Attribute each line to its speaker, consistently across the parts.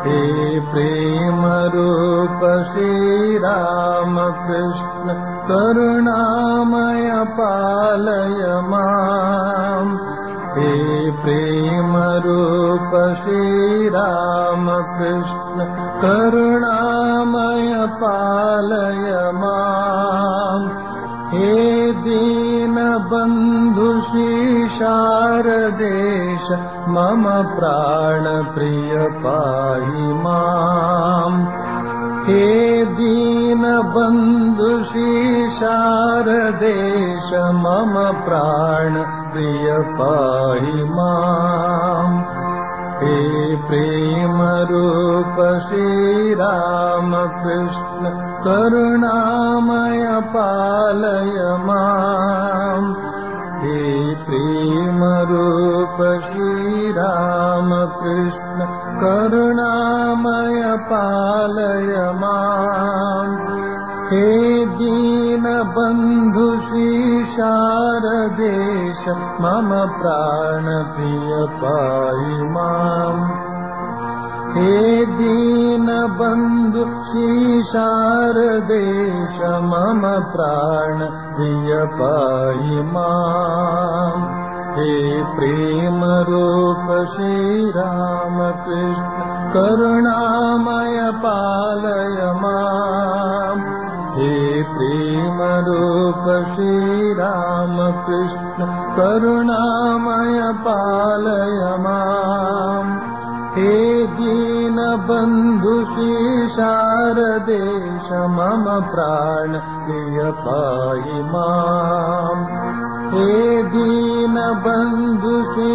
Speaker 1: हे प्रेमरूप श्रीरामकृष्ण करुणामय पालय माम् हे प्रेमरूप श्रीरामकृष्ण करुणामय पालय माम् हे दीनबन्धु शारदेश मम प्राणप्रिय पाहि माम् हे दीनबन्धु शारदेश मम प्राणप्रिय पाहि माम् हे प्रेमरूप श्रीरामकृष्ण करुणामय पालय माम् हे प्रेमरूप श्रीरामकृष्ण करुणामय पालय माम् हे दीनबन्धु शारदेश मम प्राणप्रिय पाहि माम् हे दीनबन्धु शारदेश मम प्राणप्रिय पाहि माम् हे प्रेमरूप श्रीरामकृष्ण करुणामय पालय माम् हे प्रेमरूप श्रीरामकृष्ण करुणामय पालय माम् हे दीनबन्धु शारदेश मम प्राण प्रिय पाहि माम् हे दीनबन्धु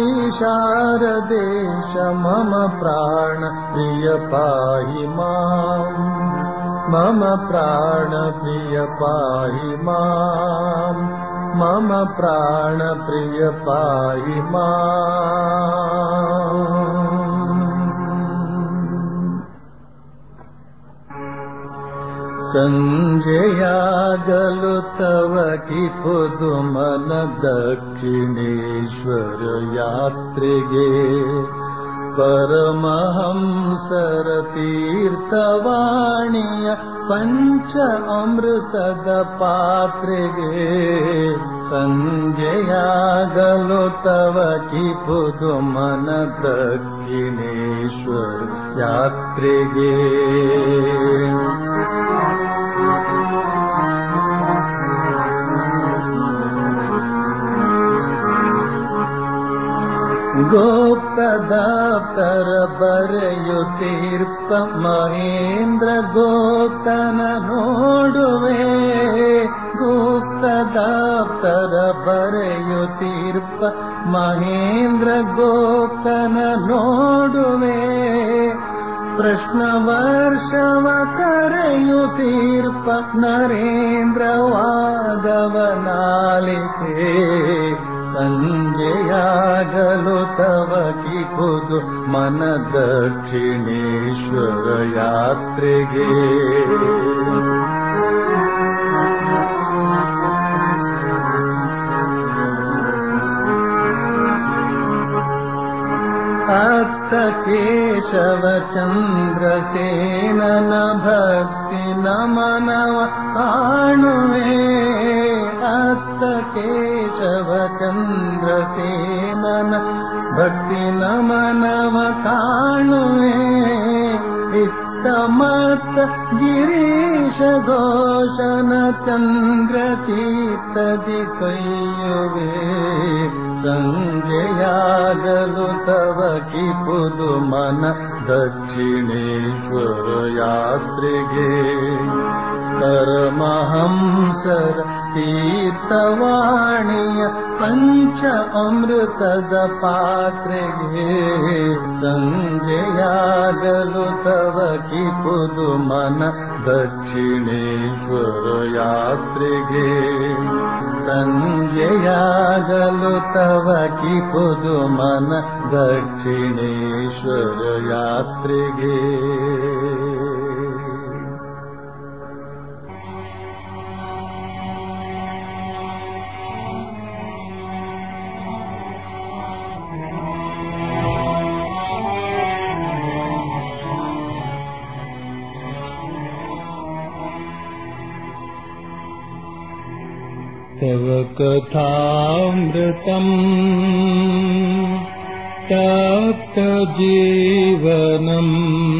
Speaker 1: शारदेश मम प्राण प्रिय पाहि माम् मम प्राणप्रिय पाहि माम् मम प्राणप्रिय पाहि माम् सञ्जयागलु तव कि पुदुमन दक्षिणेश्वर यात्रिगे परमहंसर तीर्थवाणीय पञ्च अमृतद पात्रिगे सञ्जयागलो तव कि पुदुमन दक्षिणेश्वर यात्रिगे गोप्तदाप्तर बರೆಯುತ್ತೀರ್ಪ ಮಹೇಂದ್ರ ಗೋಪ್ತನ ನೋಡುವೆ ಗುಪ್ತದಾಪ್ತರ ಬರೆಯುತ್ತೀರ್ಪ ಮಹೇಂದ್ರ ಗೋಪ್ತನ ನೋಡುವೆ ಪ್ರಶ್ನ ವರ್ಷವ ಕರೆಯುತ್ತೀರ್ಪ ನರೇಂದ್ರ ವಾದವನಾಲಿಕೆ ಸಂಜೆಯಾಗಲು ತವ ಕಿಪುದು ಮನ ದಕ್ಷಿಣೇಶ್ವರ ಯಾತ್ರೆಗೆ ಅತ್ತ ಕೇಶವ ಚಂದ್ರಸೇನನ ಭಕ್ತಿ ನಮನವ ಕಾಣುವೆ ಅತ್ತ ಕೇಶವ ಚಂದ್ರಸೇನನ ಭಕ್ತಿ ನಮನವ ಕಾಣುವೆ ಇತ್ತ ಮತ್ತ ಗಿರೀಶ ಘೋಷನ ಚಂದ್ರ ಚೀತದಿ ಕೈಯುವೆ ಸಂಜೆಯಾಗಲು ತವ ಕಿಪುದು ಮನ ದಕ್ಷಿಣೇಶ್ವರ ಯಾತ್ರೆಗೆ ಪರಮಹಂಸರ ತೀರ್ಥವಾಣಿಯ ಪಂಚ ಅಮೃತದ ಪಾತ್ರೆಗೆ ಸಂಜೆಯಾಗಲು ತವ ಕಿಪುದು ಮನ ದಕ್ಷಿಣೇಶ್ವರ ಯಾತ್ರೆಗೆ ಸಂಜೆಯಾಗಲು ತವ ಕಿಪುದು ಮನ ದಕ್ಷಿಣೇಶ್ವರ ಯಾತ್ರೆಗೆ तव कथामृतम् तप्तजीवनम्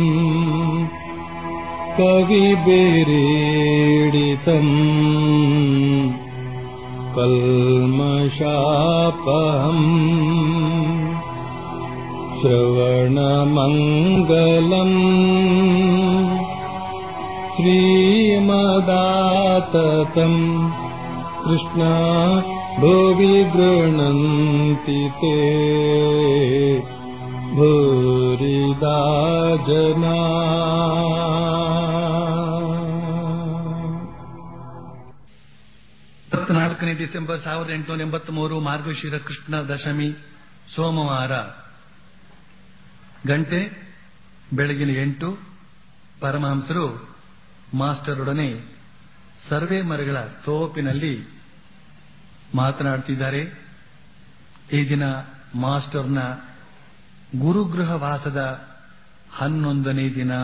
Speaker 1: कविभिरीडितम् कल्मषापहम् श्रवणमङ्गलम् श्रीमदाततम् कृष्णा भुवि गृह्णन्ति ते भूरिदा जना
Speaker 2: ಇಪ್ಪತ್ನಾಲ್ಕನೇ ಡಿಸೆಂಬರ್ ಸಾವಿರದ ಎಂಟುನೂರ ಎಂಬತ್ತ್ ಮೂರು ಮಾರ್ಗಶಿರ ಕೃಷ್ಣ ದಶಮಿ ಸೋಮವಾರ ಗಂಟೆ ಬೆಳಗಿನ ಎಂಟು ಪರಮಹಂಸರು ಮಾಸ್ಟರೊಡನೆ ಸರ್ವೆ ಮರಗಳ ತೋಪಿನಲ್ಲಿ ಮಾತನಾಡ್ತಿದ್ದಾರೆ ಈ ದಿನ ಮಾಸ್ಟರ್ನ ಗುರುಗೃಹ ವಾಸದ ಹನ್ನೊಂದನೇ ದಿನ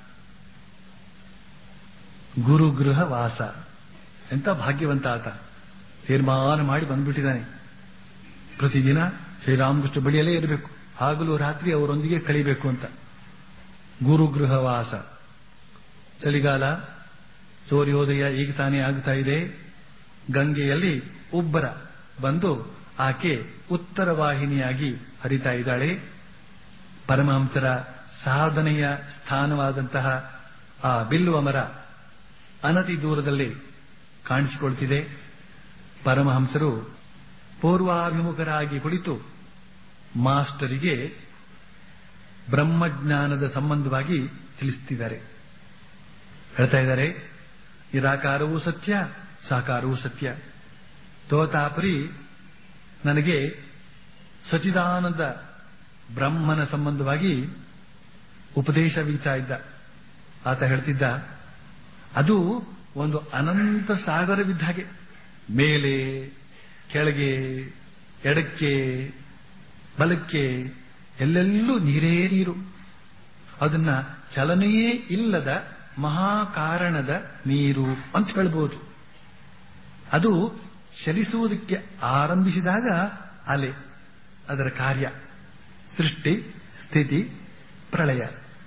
Speaker 2: ಗುರುಗೃಹ ವಾಸ ಎಂತ ಭಾಗ್ಯವಂತ ಆತ ತೀರ್ಮಾನ ಮಾಡಿ ಬಂದ್ಬಿಟ್ಟಿದ್ದಾನೆ ಪ್ರತಿದಿನ ಶ್ರೀರಾಮಕೃಷ್ಣ ಬಳಿಯಲ್ಲೇ ಇರಬೇಕು ಹಗಲು ರಾತ್ರಿ ಅವರೊಂದಿಗೆ ಕಳಿಬೇಕು ಅಂತ ಗುರುಗೃಹ ವಾಸ ಚಳಿಗಾಲ ಸೂರ್ಯೋದಯ ಈಗ ತಾನೇ ಆಗ್ತಾ ಇದೆ ಗಂಗೆಯಲ್ಲಿ ಉಬ್ಬರ ಬಂದು ಆಕೆ ಉತ್ತರ ವಾಹಿನಿಯಾಗಿ ಹರಿತಾ ಇದ್ದಾಳೆ ಪರಮಹಂಸರ ಸಾಧನೆಯ ಸ್ಥಾನವಾದಂತಹ ಆ ಬಿಲ್ಲುವ ಮರ ಅನತಿ ದೂರದಲ್ಲಿ ಕಾಣಿಸಿಕೊಳ್ತಿದೆ ಪರಮಹಂಸರು ಪೂರ್ವಾಭಿಮುಖರಾಗಿ ಕುಳಿತು ಮಾಸ್ಟರಿಗೆ ಬ್ರಹ್ಮಜ್ಞಾನದ ಸಂಬಂಧವಾಗಿ ತಿಳಿಸುತ್ತಿದ್ದಾರೆ ಹೇಳ್ತಾ ಇದ್ದಾರೆ ನಿರಾಕಾರವೂ ಸತ್ಯ ಸಾಕಾರವೂ ಸತ್ಯ ತೋತಾಪರಿ ನನಗೆ ಸಚಿದಾನಂದ ಬ್ರಹ್ಮನ ಸಂಬಂಧವಾಗಿ ಉಪದೇಶವೀತಾ ಇದ್ದ ಆತ ಹೇಳ್ತಿದ್ದ ಅದು ಒಂದು ಅನಂತ ಸಾಗರವಿದ್ದ ಹಾಗೆ ಮೇಲೆ ಕೆಳಗೆ ಎಡಕ್ಕೆ ಬಲಕ್ಕೆ ಎಲ್ಲೆಲ್ಲೂ ನೀರೇ ನೀರು ಅದನ್ನ ಚಲನೆಯೇ ಇಲ್ಲದ ಮಹಾಕಾರಣದ ನೀರು ಅಂತ ಹೇಳ್ಬೋದು ಅದು ಚಲಿಸುವುದಕ್ಕೆ ಆರಂಭಿಸಿದಾಗ ಅಲೆ ಅದರ ಕಾರ್ಯ ಸೃಷ್ಟಿ ಸ್ಥಿತಿ ಪ್ರಳಯ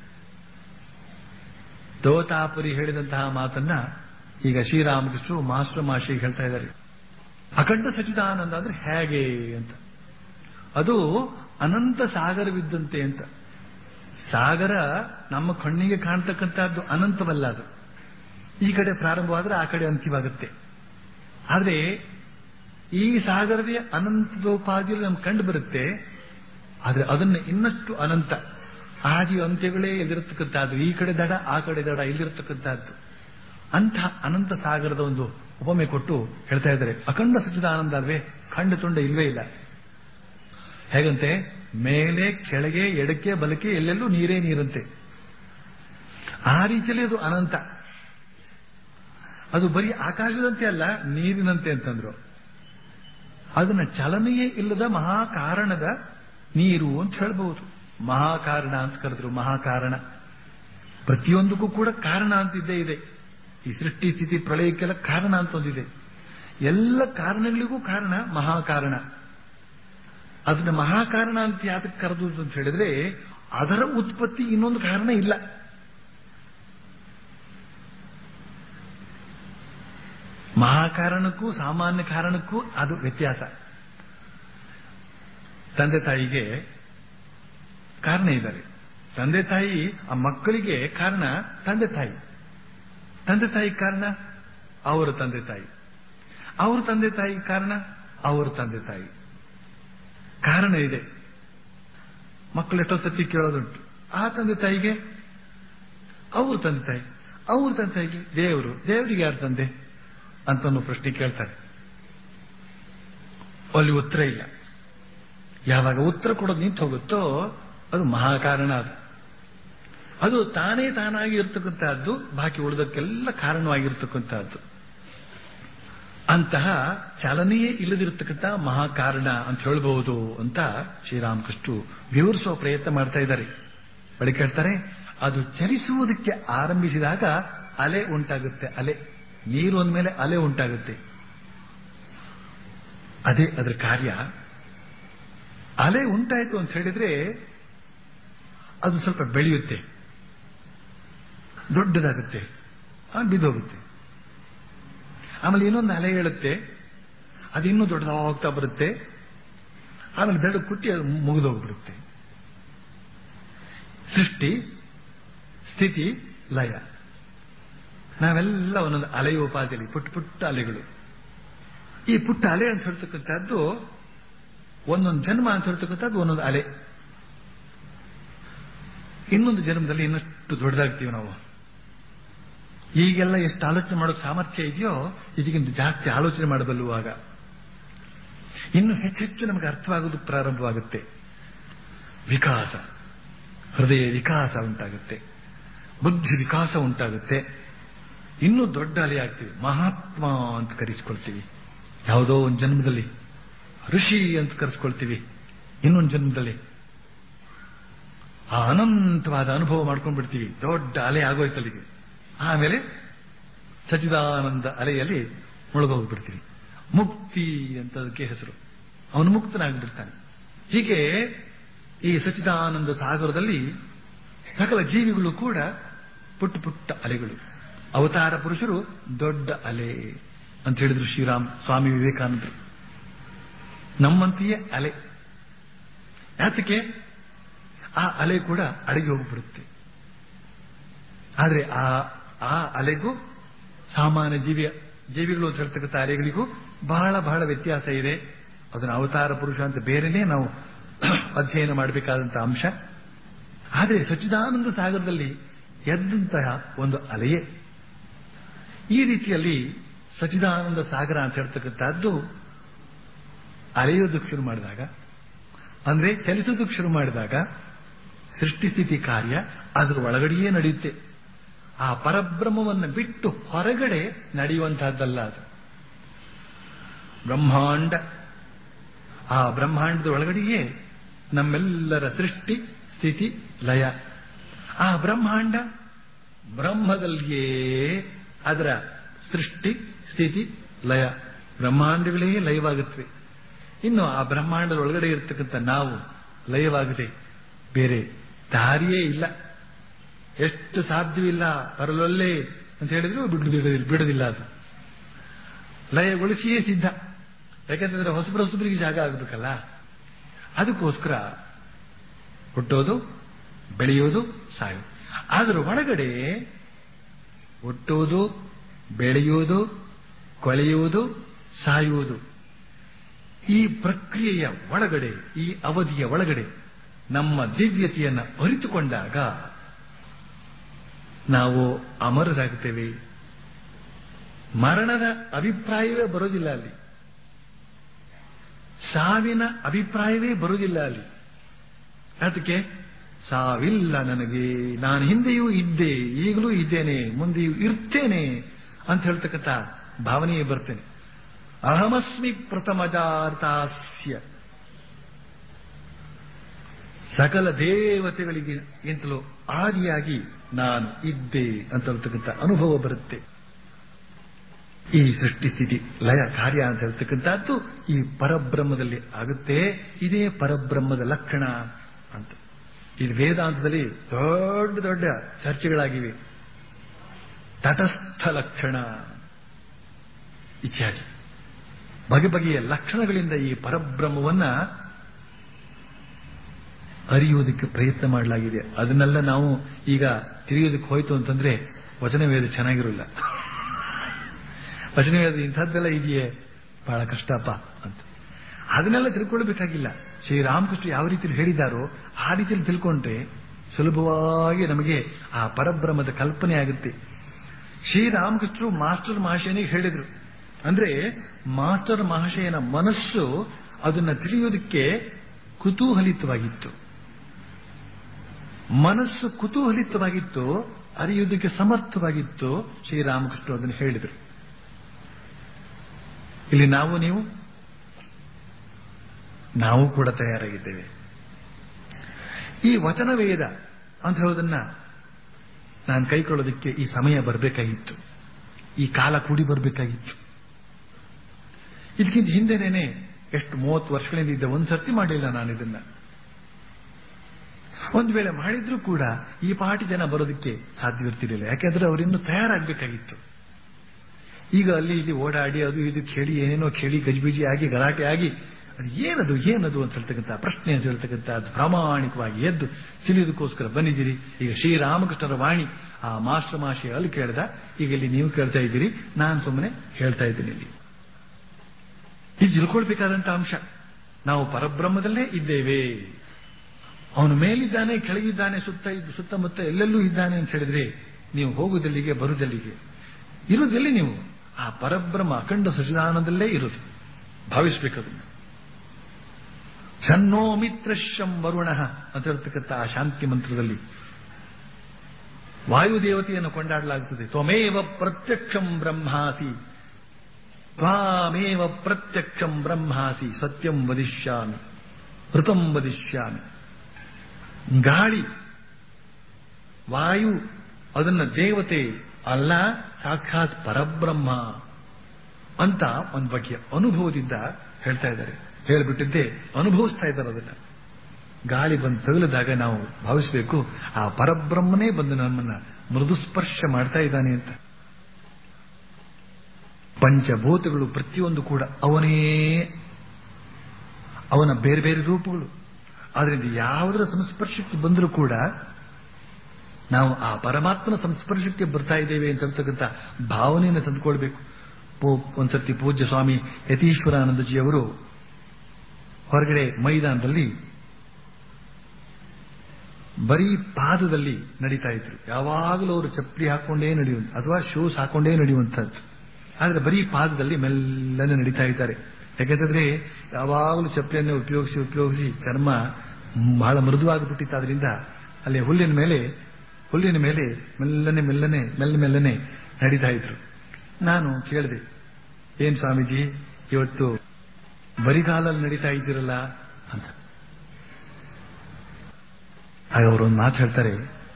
Speaker 2: ದೋತಾಪುರಿ ಹೇಳಿದಂತಹ ಮಾತನ್ನ ಈಗ ಶ್ರೀರಾಮಕೃಷ್ಣರು ಮಾಸ್ಟರ್ ಮಾಷಿಗೆ ಹೇಳ್ತಾ ಇದ್ದಾರೆ ಅಖಂಡ ಸಚಿದಾನಂದ ಅಂದ್ರೆ ಹೇಗೆ ಅಂತ ಅದು ಅನಂತ ಸಾಗರವಿದ್ದಂತೆ ಅಂತ ಸಾಗರ ನಮ್ಮ ಕಣ್ಣಿಗೆ ಕಾಣ್ತಕ್ಕಂಥದ್ದು ಅನಂತವಲ್ಲ ಅದು ಈ ಕಡೆ ಪ್ರಾರಂಭವಾದ್ರೆ ಆ ಕಡೆ ಅಂತ್ಯವಾಗುತ್ತೆ ಆದ್ರೆ ಈ ಸಾಗರವೇ ಅನಂತೋಪಾದಿಯಲ್ಲಿ ನಮ್ಗೆ ಕಂಡು ಬರುತ್ತೆ ಆದ್ರೆ ಅದನ್ನ ಇನ್ನಷ್ಟು ಅನಂತ ಆದಿ ಅಂತ್ಯಗಳೇ ಎಲ್ಲಿರತಕ್ಕಂಥದ್ದು ಈ ಕಡೆ ದಡ ಆ ಕಡೆ ದಡ ಇಲ್ಲಿರತಕ್ಕಂಥದ್ದು ಅಂತಹ ಅನಂತ ಸಾಗರದ ಒಂದು ಉಪಮೆ ಕೊಟ್ಟು ಹೇಳ್ತಾ ಇದ್ದಾರೆ ಅಖಂಡ ಸಚ್ಚಿದಾನಂದ ಅಲ್ವೇ ಖಂಡ ತುಂಡ ಇಲ್ವೇ ಇಲ್ಲ ಹೇಗಂತೆ ಮೇಲೆ ಕೆಳಗೆ ಎಡಕ್ಕೆ ಬಲಕ್ಕೆ ಎಲ್ಲೆಲ್ಲೂ ನೀರೇ ನೀರಂತೆ ಆ ರೀತಿಯಲ್ಲಿ ಅದು ಅನಂತ ಅದು ಬರೀ ಆಕಾಶದಂತೆ ಅಲ್ಲ ನೀರಿನಂತೆ ಅಂತಂದ್ರು ಅದನ್ನ ಚಲನೆಯೇ ಇಲ್ಲದ ಮಹಾಕಾರಣದ ನೀರು ಅಂತ ಹೇಳ್ಬಹುದು ಮಹಾಕಾರಣ ಅಂತ ಕರೆದ್ರು ಮಹಾಕಾರಣ ಪ್ರತಿಯೊಂದಕ್ಕೂ ಕೂಡ ಕಾರಣ ಅಂತಿದ್ದೇ ಇದೆ ಈ ಸೃಷ್ಟಿ ಸ್ಥಿತಿ ಪ್ರಳಯಕ್ಕೆಲ್ಲ ಕಾರಣ ಅಂತ ಒಂದಿದೆ ಎಲ್ಲ ಕಾರಣಗಳಿಗೂ ಕಾರಣ ಮಹಾಕಾರಣ ಅದನ್ನ ಮಹಾಕಾರಣ ಅಂತ ಯಾತಕ್ಕೆ ಕರೆದು ಅಂತ ಹೇಳಿದ್ರೆ ಅದರ ಉತ್ಪತ್ತಿ ಇನ್ನೊಂದು ಕಾರಣ ಇಲ್ಲ ಮಹಾಕಾರಣಕ್ಕೂ ಸಾಮಾನ್ಯ ಕಾರಣಕ್ಕೂ ಅದು ವ್ಯತ್ಯಾಸ ತಂದೆ ತಾಯಿಗೆ ಕಾರಣ ಇದ್ದಾರೆ ತಂದೆ ತಾಯಿ ಆ ಮಕ್ಕಳಿಗೆ ಕಾರಣ ತಂದೆ ತಾಯಿ ತಂದೆ ತಾಯಿ ಕಾರಣ ಅವರ ತಂದೆ ತಾಯಿ ಅವ್ರ ತಂದೆ ತಾಯಿ ಕಾರಣ ಅವರ ತಂದೆ ತಾಯಿ ಕಾರಣ ಇದೆ ಮಕ್ಕಳು ಎಷ್ಟೋ ಸತಿ ಕೇಳೋದುಂಟು ಆ ತಂದೆ ತಾಯಿಗೆ ಅವ್ರ ತಂದೆ ತಾಯಿ ಅವ್ರ ತಂದೆ ತಾಯಿಗೆ ದೇವರು ದೇವರಿಗೆ ಯಾರು ತಂದೆ ಅಂತ ಒಂದು ಪ್ರಶ್ನೆ ಕೇಳ್ತಾರೆ ಅಲ್ಲಿ ಉತ್ತರ ಇಲ್ಲ ಯಾವಾಗ ಉತ್ತರ ಕೊಡೋದು ನಿಂತು ಹೋಗುತ್ತೋ ಅದು ಮಹಾಕಾರಣ ಅದು ಅದು ತಾನೇ ತಾನಾಗಿ ಇರ್ತಕ್ಕಂತಹದ್ದು ಬಾಕಿ ಉಳಿದಕ್ಕೆಲ್ಲ ಕಾರಣವಾಗಿರ್ತಕ್ಕಂತಹದ್ದು ಅಂತಹ ಚಲನೆಯೇ ಇಲ್ಲದಿರತಕ್ಕಂಥ ಮಹಾಕಾರಣ ಅಂತ ಹೇಳ್ಬಹುದು ಅಂತ ಶ್ರೀರಾಮಕೃಷ್ಣ ವಿವರಿಸುವ ಪ್ರಯತ್ನ ಮಾಡ್ತಾ ಇದ್ದಾರೆ ಬಳಿಕ ಹೇಳ್ತಾರೆ ಅದು ಚಲಿಸುವುದಕ್ಕೆ ಆರಂಭಿಸಿದಾಗ ಅಲೆ ಉಂಟಾಗುತ್ತೆ ಅಲೆ ನೀರು ಅಂದಮೇಲೆ ಅಲೆ ಉಂಟಾಗುತ್ತೆ ಅದೇ ಅದರ ಕಾರ್ಯ ಅಲೆ ಉಂಟಾಯಿತು ಅಂತ ಹೇಳಿದ್ರೆ ಅದು ಸ್ವಲ್ಪ ಬೆಳೆಯುತ್ತೆ ದೊಡ್ಡದಾಗುತ್ತೆ ಆ ಬಿದ್ದೋಗುತ್ತೆ ಆಮೇಲೆ ಇನ್ನೊಂದು ಅಲೆ ಹೇಳುತ್ತೆ ಅದು ಇನ್ನೂ ದೊಡ್ಡದಾಗ್ತಾ ಬರುತ್ತೆ ಆಮೇಲೆ ದಡ ಕುಟ್ಟಿ ಅದು ಮುಗಿದೋಗ್ಬಿಡುತ್ತೆ ಸೃಷ್ಟಿ ಸ್ಥಿತಿ ಲಯ ನಾವೆಲ್ಲ ಒಂದೊಂದು ಅಲೆಯ ಉಪಾಧಿಯಲ್ಲಿ ಪುಟ್ಟ ಪುಟ್ಟ ಅಲೆಗಳು ಈ ಪುಟ್ಟ ಅಲೆ ಅಂತ ಹೇಳ್ತಕ್ಕಂಥದ್ದು ಒಂದೊಂದು ಜನ್ಮ ಅಂತ ಹೇಳ್ತಕ್ಕಂಥದ್ದು ಒಂದೊಂದು ಅಲೆ ಇನ್ನೊಂದು ಜನ್ಮದಲ್ಲಿ ಇನ್ನಷ್ಟು ದೊಡ್ಡದಾಗ್ತೀವಿ ನಾವು ಈಗೆಲ್ಲ ಎಷ್ಟು ಆಲೋಚನೆ ಮಾಡೋಕೆ ಸಾಮರ್ಥ್ಯ ಇದೆಯೋ ಇದಕ್ಕಿಂತ ಜಾಸ್ತಿ ಆಲೋಚನೆ ಮಾಡಬಲ್ಲುವಾಗ ಇನ್ನು ಹೆಚ್ಚೆಚ್ಚು ನಮಗೆ ಅರ್ಥವಾಗೋದು ಪ್ರಾರಂಭವಾಗುತ್ತೆ ವಿಕಾಸ ಹೃದಯ ವಿಕಾಸ ಉಂಟಾಗುತ್ತೆ ಬುದ್ಧಿ ವಿಕಾಸ ಉಂಟಾಗುತ್ತೆ ಇನ್ನೂ ದೊಡ್ಡ ಅಲೆ ಆಗ್ತೀವಿ ಮಹಾತ್ಮ ಅಂತ ಕರೆಸ್ಕೊಳ್ತೀವಿ ಯಾವುದೋ ಒಂದು ಜನ್ಮದಲ್ಲಿ ಋಷಿ ಅಂತ ಕರೆಸ್ಕೊಳ್ತೀವಿ ಇನ್ನೊಂದು ಜನ್ಮದಲ್ಲಿ ಆ ಅನಂತವಾದ ಅನುಭವ ಮಾಡ್ಕೊಂಡು ಬಿಡ್ತೀವಿ ದೊಡ್ಡ ಅಲೆ ಆಗೋಯ್ತಲ್ಲಿಗೆ ಆಮೇಲೆ ಸಚಿದಾನಂದ ಅಲೆಯಲ್ಲಿ ಮುಳುಗೋಗ್ಬಿಡ್ತೀವಿ ಮುಕ್ತಿ ಅಂತ ಅದಕ್ಕೆ ಹೆಸರು ಅವನು ಮುಕ್ತನಾಗ್ಬಿಡ್ತಾನೆ ಹೀಗೆ ಈ ಸಚಿದಾನಂದ ಸಾಗರದಲ್ಲಿ ಸಕಲ ಜೀವಿಗಳು ಕೂಡ ಪುಟ್ಟ ಪುಟ್ಟ ಅಲೆಗಳು ಅವತಾರ ಪುರುಷರು ದೊಡ್ಡ ಅಲೆ ಅಂತ ಹೇಳಿದ್ರು ಶ್ರೀರಾಮ್ ಸ್ವಾಮಿ ವಿವೇಕಾನಂದರು ನಮ್ಮಂತೆಯೇ ಅಲೆ ಯಾತಕ್ಕೆ ಆ ಅಲೆ ಕೂಡ ಅಡಗಿ ಹೋಗ್ಬಿಡುತ್ತೆ ಆದ್ರೆ ಆ ಆ ಅಲೆಗೂ ಸಾಮಾನ್ಯ ಜೀವಿಯ ಜೀವಿಗಳು ಅಂತ ಹೇಳ್ತಕ್ಕಂಥ ಅಲೆಗಳಿಗೂ ಬಹಳ ಬಹಳ ವ್ಯತ್ಯಾಸ ಇದೆ ಅದನ್ನ ಅವತಾರ ಪುರುಷ ಅಂತ ಬೇರೆನೇ ನಾವು ಅಧ್ಯಯನ ಮಾಡಬೇಕಾದಂತಹ ಅಂಶ ಆದರೆ ಸಚ್ಚಿದಾನಂದ ಸಾಗರದಲ್ಲಿ ಎದ್ದಂತಹ ಒಂದು ಅಲೆಯೇ ಈ ರೀತಿಯಲ್ಲಿ ಸಚಿದಾನಂದ ಸಾಗರ ಅಂತ ಹೇಳ್ತಕ್ಕಂಥದ್ದು ಅಲೆಯೋದಕ್ಕೆ ಶುರು ಮಾಡಿದಾಗ ಅಂದ್ರೆ ಚಲಿಸೋದಕ್ಕೆ ಶುರು ಮಾಡಿದಾಗ ಸೃಷ್ಟಿಸ್ಥಿತಿ ಕಾರ್ಯ ಅದರ ಒಳಗಡೆಯೇ ನಡೆಯುತ್ತೆ ಆ ಪರಬ್ರಹ್ಮವನ್ನು ಬಿಟ್ಟು ಹೊರಗಡೆ ನಡೆಯುವಂತಹದ್ದಲ್ಲ ಅದು ಬ್ರಹ್ಮಾಂಡ ಆ ಬ್ರಹ್ಮಾಂಡದ ಒಳಗಡೆಯೇ ನಮ್ಮೆಲ್ಲರ ಸೃಷ್ಟಿ ಸ್ಥಿತಿ ಲಯ ಆ ಬ್ರಹ್ಮಾಂಡ ಬ್ರಹ್ಮದಲ್ಲಿಯೇ ಅದರ ಸೃಷ್ಟಿ ಸ್ಥಿತಿ ಲಯ ಬ್ರಹ್ಮಾಂಡಗಳೇ ಲಯವಾಗುತ್ತವೆ ಇನ್ನು ಆ ಬ್ರಹ್ಮಾಂಡದ ಒಳಗಡೆ ಇರತಕ್ಕಂಥ ನಾವು ಲಯವಾಗದೆ ಬೇರೆ ದಾರಿಯೇ ಇಲ್ಲ ಎಷ್ಟು ಸಾಧ್ಯವಿಲ್ಲ ಬರಲೊಲ್ಲೇ ಅಂತ ಹೇಳಿದ್ರು ಬಿಡುದಿಲ್ಲ ಬಿಡುದಿಲ್ಲ ಅದು ಲಯಗೊಳಿಸಿಯೇ ಸಿದ್ಧ ಯಾಕಂತಂದ್ರೆ ಹೊಸಬ್ರ ಹೊಸಬ್ರಿಗೆ ಜಾಗ ಆಗಬೇಕಲ್ಲ ಅದಕ್ಕೋಸ್ಕರ ಹುಟ್ಟೋದು ಬೆಳೆಯೋದು ಸಾಯೋದು ಅದರ ಒಳಗಡೆ ಹುಟ್ಟುವುದು ಬೆಳೆಯುವುದು ಕೊಳೆಯುವುದು ಸಾಯುವುದು ಈ ಪ್ರಕ್ರಿಯೆಯ ಒಳಗಡೆ ಈ ಅವಧಿಯ ಒಳಗಡೆ ನಮ್ಮ ದಿವ್ಯತೆಯನ್ನು ಅರಿತುಕೊಂಡಾಗ ನಾವು ಅಮರರಾಗುತ್ತೇವೆ ಮರಣದ ಅಭಿಪ್ರಾಯವೇ ಬರೋದಿಲ್ಲ ಅಲ್ಲಿ ಸಾವಿನ ಅಭಿಪ್ರಾಯವೇ ಬರುವುದಿಲ್ಲ ಅಲ್ಲಿ ಅದಕ್ಕೆ ಸಾವಿಲ್ಲ ನನಗೆ ನಾನು ಹಿಂದೆಯೂ ಇದ್ದೆ ಈಗಲೂ ಇದ್ದೇನೆ ಮುಂದೆಯೂ ಇರ್ತೇನೆ ಅಂತ ಹೇಳ್ತಕ್ಕಂಥ ಭಾವನೆಯೇ ಬರ್ತೇನೆ ಅಹಮಸ್ಮಿ ಪ್ರಥಮಜಾರ್ತಾಸ್ಯ ಸಕಲ ದೇವತೆಗಳಿಗೆ ಇಂತಲೂ ಆದಿಯಾಗಿ ನಾನು ಇದ್ದೆ ಅಂತ ಹೇಳ್ತಕ್ಕಂಥ ಅನುಭವ ಬರುತ್ತೆ ಈ ಸೃಷ್ಟಿ ಸ್ಥಿತಿ ಲಯ ಕಾರ್ಯ ಅಂತ ಹೇಳ್ತಕ್ಕಂಥದ್ದು ಈ ಪರಬ್ರಹ್ಮದಲ್ಲಿ ಆಗುತ್ತೆ ಇದೇ ಪರಬ್ರಹ್ಮದ ಲಕ್ಷಣ ಅಂತ ಇದು ವೇದಾಂತದಲ್ಲಿ ದೊಡ್ಡ ದೊಡ್ಡ ಚರ್ಚೆಗಳಾಗಿವೆ ತಟಸ್ಥ ಲಕ್ಷಣ ಇತ್ಯಾದಿ ಬಗೆ ಬಗೆಯ ಲಕ್ಷಣಗಳಿಂದ ಈ ಪರಬ್ರಹ್ಮವನ್ನ ಅರಿಯುವುದಕ್ಕೆ ಪ್ರಯತ್ನ ಮಾಡಲಾಗಿದೆ ಅದನ್ನೆಲ್ಲ ನಾವು ಈಗ ತಿಳಿಯೋದಕ್ಕೆ ಹೋಯ್ತು ಅಂತಂದ್ರೆ ವಚನವೇದ ಚೆನ್ನಾಗಿರಲ್ಲ ವಚನವೇದ ಇಂಥದ್ದೆಲ್ಲ ಇದೆಯೇ ಬಹಳ ಕಷ್ಟಪ್ಪ ಅಂತ ಅದನ್ನೆಲ್ಲ ತಿಳ್ಕೊಳ್ಬೇಕಾಗಿಲ್ಲ ಶ್ರೀರಾಮಕೃಷ್ಣ ಯಾವ ರೀತಿಯಲ್ಲಿ ಹೇಳಿದಾರೋ ಆ ರೀತಿಯಲ್ಲಿ ತಿಳ್ಕೊಂಡ್ರೆ ಸುಲಭವಾಗಿ ನಮಗೆ ಆ ಪರಬ್ರಹ್ಮದ ಕಲ್ಪನೆ ಆಗುತ್ತೆ ಶ್ರೀರಾಮಕೃಷ್ಣರು ಮಾಸ್ಟರ್ ಮಹಾಶಯನಿಗೆ ಹೇಳಿದ್ರು ಅಂದ್ರೆ ಮಾಸ್ಟರ್ ಮಹಾಶಯನ ಮನಸ್ಸು ಅದನ್ನ ತಿಳಿಯೋದಕ್ಕೆ ಕುತೂಹಲಿತವಾಗಿತ್ತು ಮನಸ್ಸು ಕುತೂಹಲಿತವಾಗಿತ್ತು ಅರಿಯುವುದಕ್ಕೆ ಸಮರ್ಥವಾಗಿತ್ತು ಶ್ರೀರಾಮಕೃಷ್ಣ ಅದನ್ನು ಹೇಳಿದರು ಇಲ್ಲಿ ನಾವು ನೀವು ನಾವು ಕೂಡ ತಯಾರಾಗಿದ್ದೇವೆ ಈ ವಚನ ವೇದ ಅಂತ ಹೇಳೋದನ್ನ ನಾನು ಕೈಕೊಳ್ಳೋದಕ್ಕೆ ಈ ಸಮಯ ಬರಬೇಕಾಗಿತ್ತು ಈ ಕಾಲ ಕೂಡಿ ಬರಬೇಕಾಗಿತ್ತು ಇದಕ್ಕಿಂತ ಹಿಂದೆನೇನೆ ಎಷ್ಟು ಮೂವತ್ತು ವರ್ಷಗಳಿಂದ ಇದ್ದ ಒಂದು ಸರ್ತಿ ಮಾಡಿಲ್ಲ ನಾನು ಇದನ್ನ ಒಂದು ವೇಳೆ ಮಾಡಿದ್ರೂ ಕೂಡ ಈ ಪಾಟಿ ಜನ ಬರೋದಕ್ಕೆ ಸಾಧ್ಯವಿರ್ತಿರಲಿಲ್ಲ ಯಾಕೆಂದ್ರೆ ಅವರಿನ್ನೂ ತಯಾರಾಗಬೇಕಾಗಿತ್ತು ಈಗ ಅಲ್ಲಿ ಇಲ್ಲಿ ಓಡಾಡಿ ಅದು ಇದು ಕೇಳಿ ಏನೇನೋ ಕೇಳಿ ಗಜಿಬಿಜಿ ಆಗಿ ಗಲಾಟೆ ಆಗಿ ಅದು ಏನದು ಏನದು ಅಂತ ಹೇಳ್ತಕ್ಕಂಥ ಪ್ರಶ್ನೆ ಅಂತ ಹೇಳ್ತಕ್ಕಂಥ ಅದು ಪ್ರಾಮಾಣಿಕವಾಗಿ ಎದ್ದು ತಿಳಿಯೋದಕ್ಕೋಸ್ಕರ ಬಂದಿದ್ದೀರಿ ಈಗ ಶ್ರೀರಾಮಕೃಷ್ಣರ ವಾಣಿ ಆ ಮಾಸ್ಟರ್ ಮಾಷಿ ಅಲ್ಲಿ ಕೇಳ್ದ ಈಗ ಇಲ್ಲಿ ನೀವು ಕೇಳ್ತಾ ಇದ್ದೀರಿ ನಾನು ಸುಮ್ಮನೆ ಹೇಳ್ತಾ ಇದ್ದೀನಿ ಇಲ್ಲಿ ಇದು ತಿಳ್ಕೊಳ್ಬೇಕಾದಂತ ಅಂಶ ನಾವು ಪರಬ್ರಹ್ಮದಲ್ಲೇ ಇದ್ದೇವೆ ಅವನು ಮೇಲಿದ್ದಾನೆ ಕೆಳಗಿದ್ದಾನೆ ಸುತ್ತ ಇದ್ದು ಸುತ್ತಮುತ್ತ ಎಲ್ಲೆಲ್ಲೂ ಇದ್ದಾನೆ ಅಂತ ಹೇಳಿದ್ರೆ ನೀವು ಹೋಗುದಲ್ಲಿಗೆ ಬರುದಲ್ಲಿಗೆ ಇರುವುದೆಲ್ಲಿ ನೀವು ಆ ಪರಬ್ರಹ್ಮ ಅಖಂಡ ಸಚಿದಾನದಲ್ಲೇ ಇರುವುದು ಭಾವಿಸ್ಬೇಕದನ್ನು ಸನ್ನೋ ಮಿತ್ರಶಂ ವರುಣ ಅಂತ ಹೇಳ್ತಕ್ಕಂಥ ಆ ಶಾಂತಿ ಮಂತ್ರದಲ್ಲಿ ವಾಯುದೇವತೆಯನ್ನು ಕೊಂಡಾಡಲಾಗುತ್ತದೆ ತ್ವಮೇವ ಪ್ರತ್ಯಕ್ಷಂ ಬ್ರಹ್ಮಾಸಿ ತ್ವಾಮೇವ ಪ್ರತ್ಯಕ್ಷಂ ಬ್ರಹ್ಮಾಸಿ ಸತ್ಯಂ ವದಿಷ್ಯಾಮಿ ಋತಂ ವದಿಷ್ಯಾಮಿ ಗಾಳಿ ವಾಯು ಅದನ್ನ ದೇವತೆ ಅಲ್ಲ ಸಾಕ್ಷಾತ್ ಪರಬ್ರಹ್ಮ ಅಂತ ಒಂದು ಬಗೆಯ ಅನುಭವದಿಂದ ಹೇಳ್ತಾ ಇದ್ದಾರೆ ಹೇಳ್ಬಿಟ್ಟಿದ್ದೆ ಅನುಭವಿಸ್ತಾ ಇದ್ದಾರೆ ಅದನ್ನ ಗಾಳಿ ಬಂದು ತಗಲಿದಾಗ ನಾವು ಭಾವಿಸಬೇಕು ಆ ಪರಬ್ರಹ್ಮನೇ ಬಂದು ನಮ್ಮನ್ನ ಮೃದು ಸ್ಪರ್ಶ ಮಾಡ್ತಾ ಇದ್ದಾನೆ ಅಂತ ಪಂಚಭೂತಗಳು ಪ್ರತಿಯೊಂದು ಕೂಡ ಅವನೇ ಅವನ ಬೇರೆ ಬೇರೆ ರೂಪಗಳು ಆದ್ರಿಂದ ಯಾವುದರ ಸಂಸ್ಪರ್ಶಕ್ಕೆ ಬಂದರೂ ಕೂಡ ನಾವು ಆ ಪರಮಾತ್ಮನ ಸಂಸ್ಪರ್ಶಕ್ಕೆ ಬರ್ತಾ ಇದ್ದೇವೆ ಅಂತ ಹೇಳ್ತಕ್ಕಂಥ ಭಾವನೆಯನ್ನು ತಂದುಕೊಳ್ಬೇಕು ಒಂದ್ಸರ್ತಿ ಪೂಜ್ಯ ಸ್ವಾಮಿ ಯತೀಶ್ವರಾನಂದಜಿಯವರು ಹೊರಗಡೆ ಮೈದಾನದಲ್ಲಿ ಬರೀ ಪಾದದಲ್ಲಿ ನಡೀತಾ ಇದ್ರು ಯಾವಾಗಲೂ ಅವರು ಚಪ್ಪಲಿ ಹಾಕೊಂಡೇ ನಡೆಯುವಂತ ಅಥವಾ ಶೂಸ್ ಹಾಕೊಂಡೇ ನಡೆಯುವಂತದ್ದು ಆದ್ರೆ ಬರೀ ಪಾದದಲ್ಲಿ ಮೆಲ್ಲನೆ ನಡೀತಾ ಇದ್ದಾರೆ ಯಾಕಂತಂದ್ರೆ ಯಾವಾಗಲೂ ಚಪ್ಪಲಿಯನ್ನು ಉಪಯೋಗಿಸಿ ಉಪಯೋಗಿಸಿ ಚರ್ಮ ಬಹಳ ಮೃದುವಾಗಿಬಿಟ್ಟಿತ್ತು ಅದರಿಂದ ಅಲ್ಲಿ ಹುಲ್ಲಿನ ಮೇಲೆ ಹುಲ್ಲಿನ ಮೇಲೆ ಮೆಲ್ಲನೆ ಮೆಲ್ಲನೆ ಮೆಲ್ಲ ಮೆಲ್ಲನೆ ನಡೀತಾ ಇದ್ರು ನಾನು ಕೇಳಿದೆ ಏನ್ ಸ್ವಾಮೀಜಿ ಇವತ್ತು ಬರಿಗಾಲಲ್ಲಿ ನಡೀತಾ ಇದ್ದೀರಲ್ಲ ಅಂತ ಆಗ ಅವರು ಒಂದು ಮಾತು ಹೇಳ್ತಾರೆ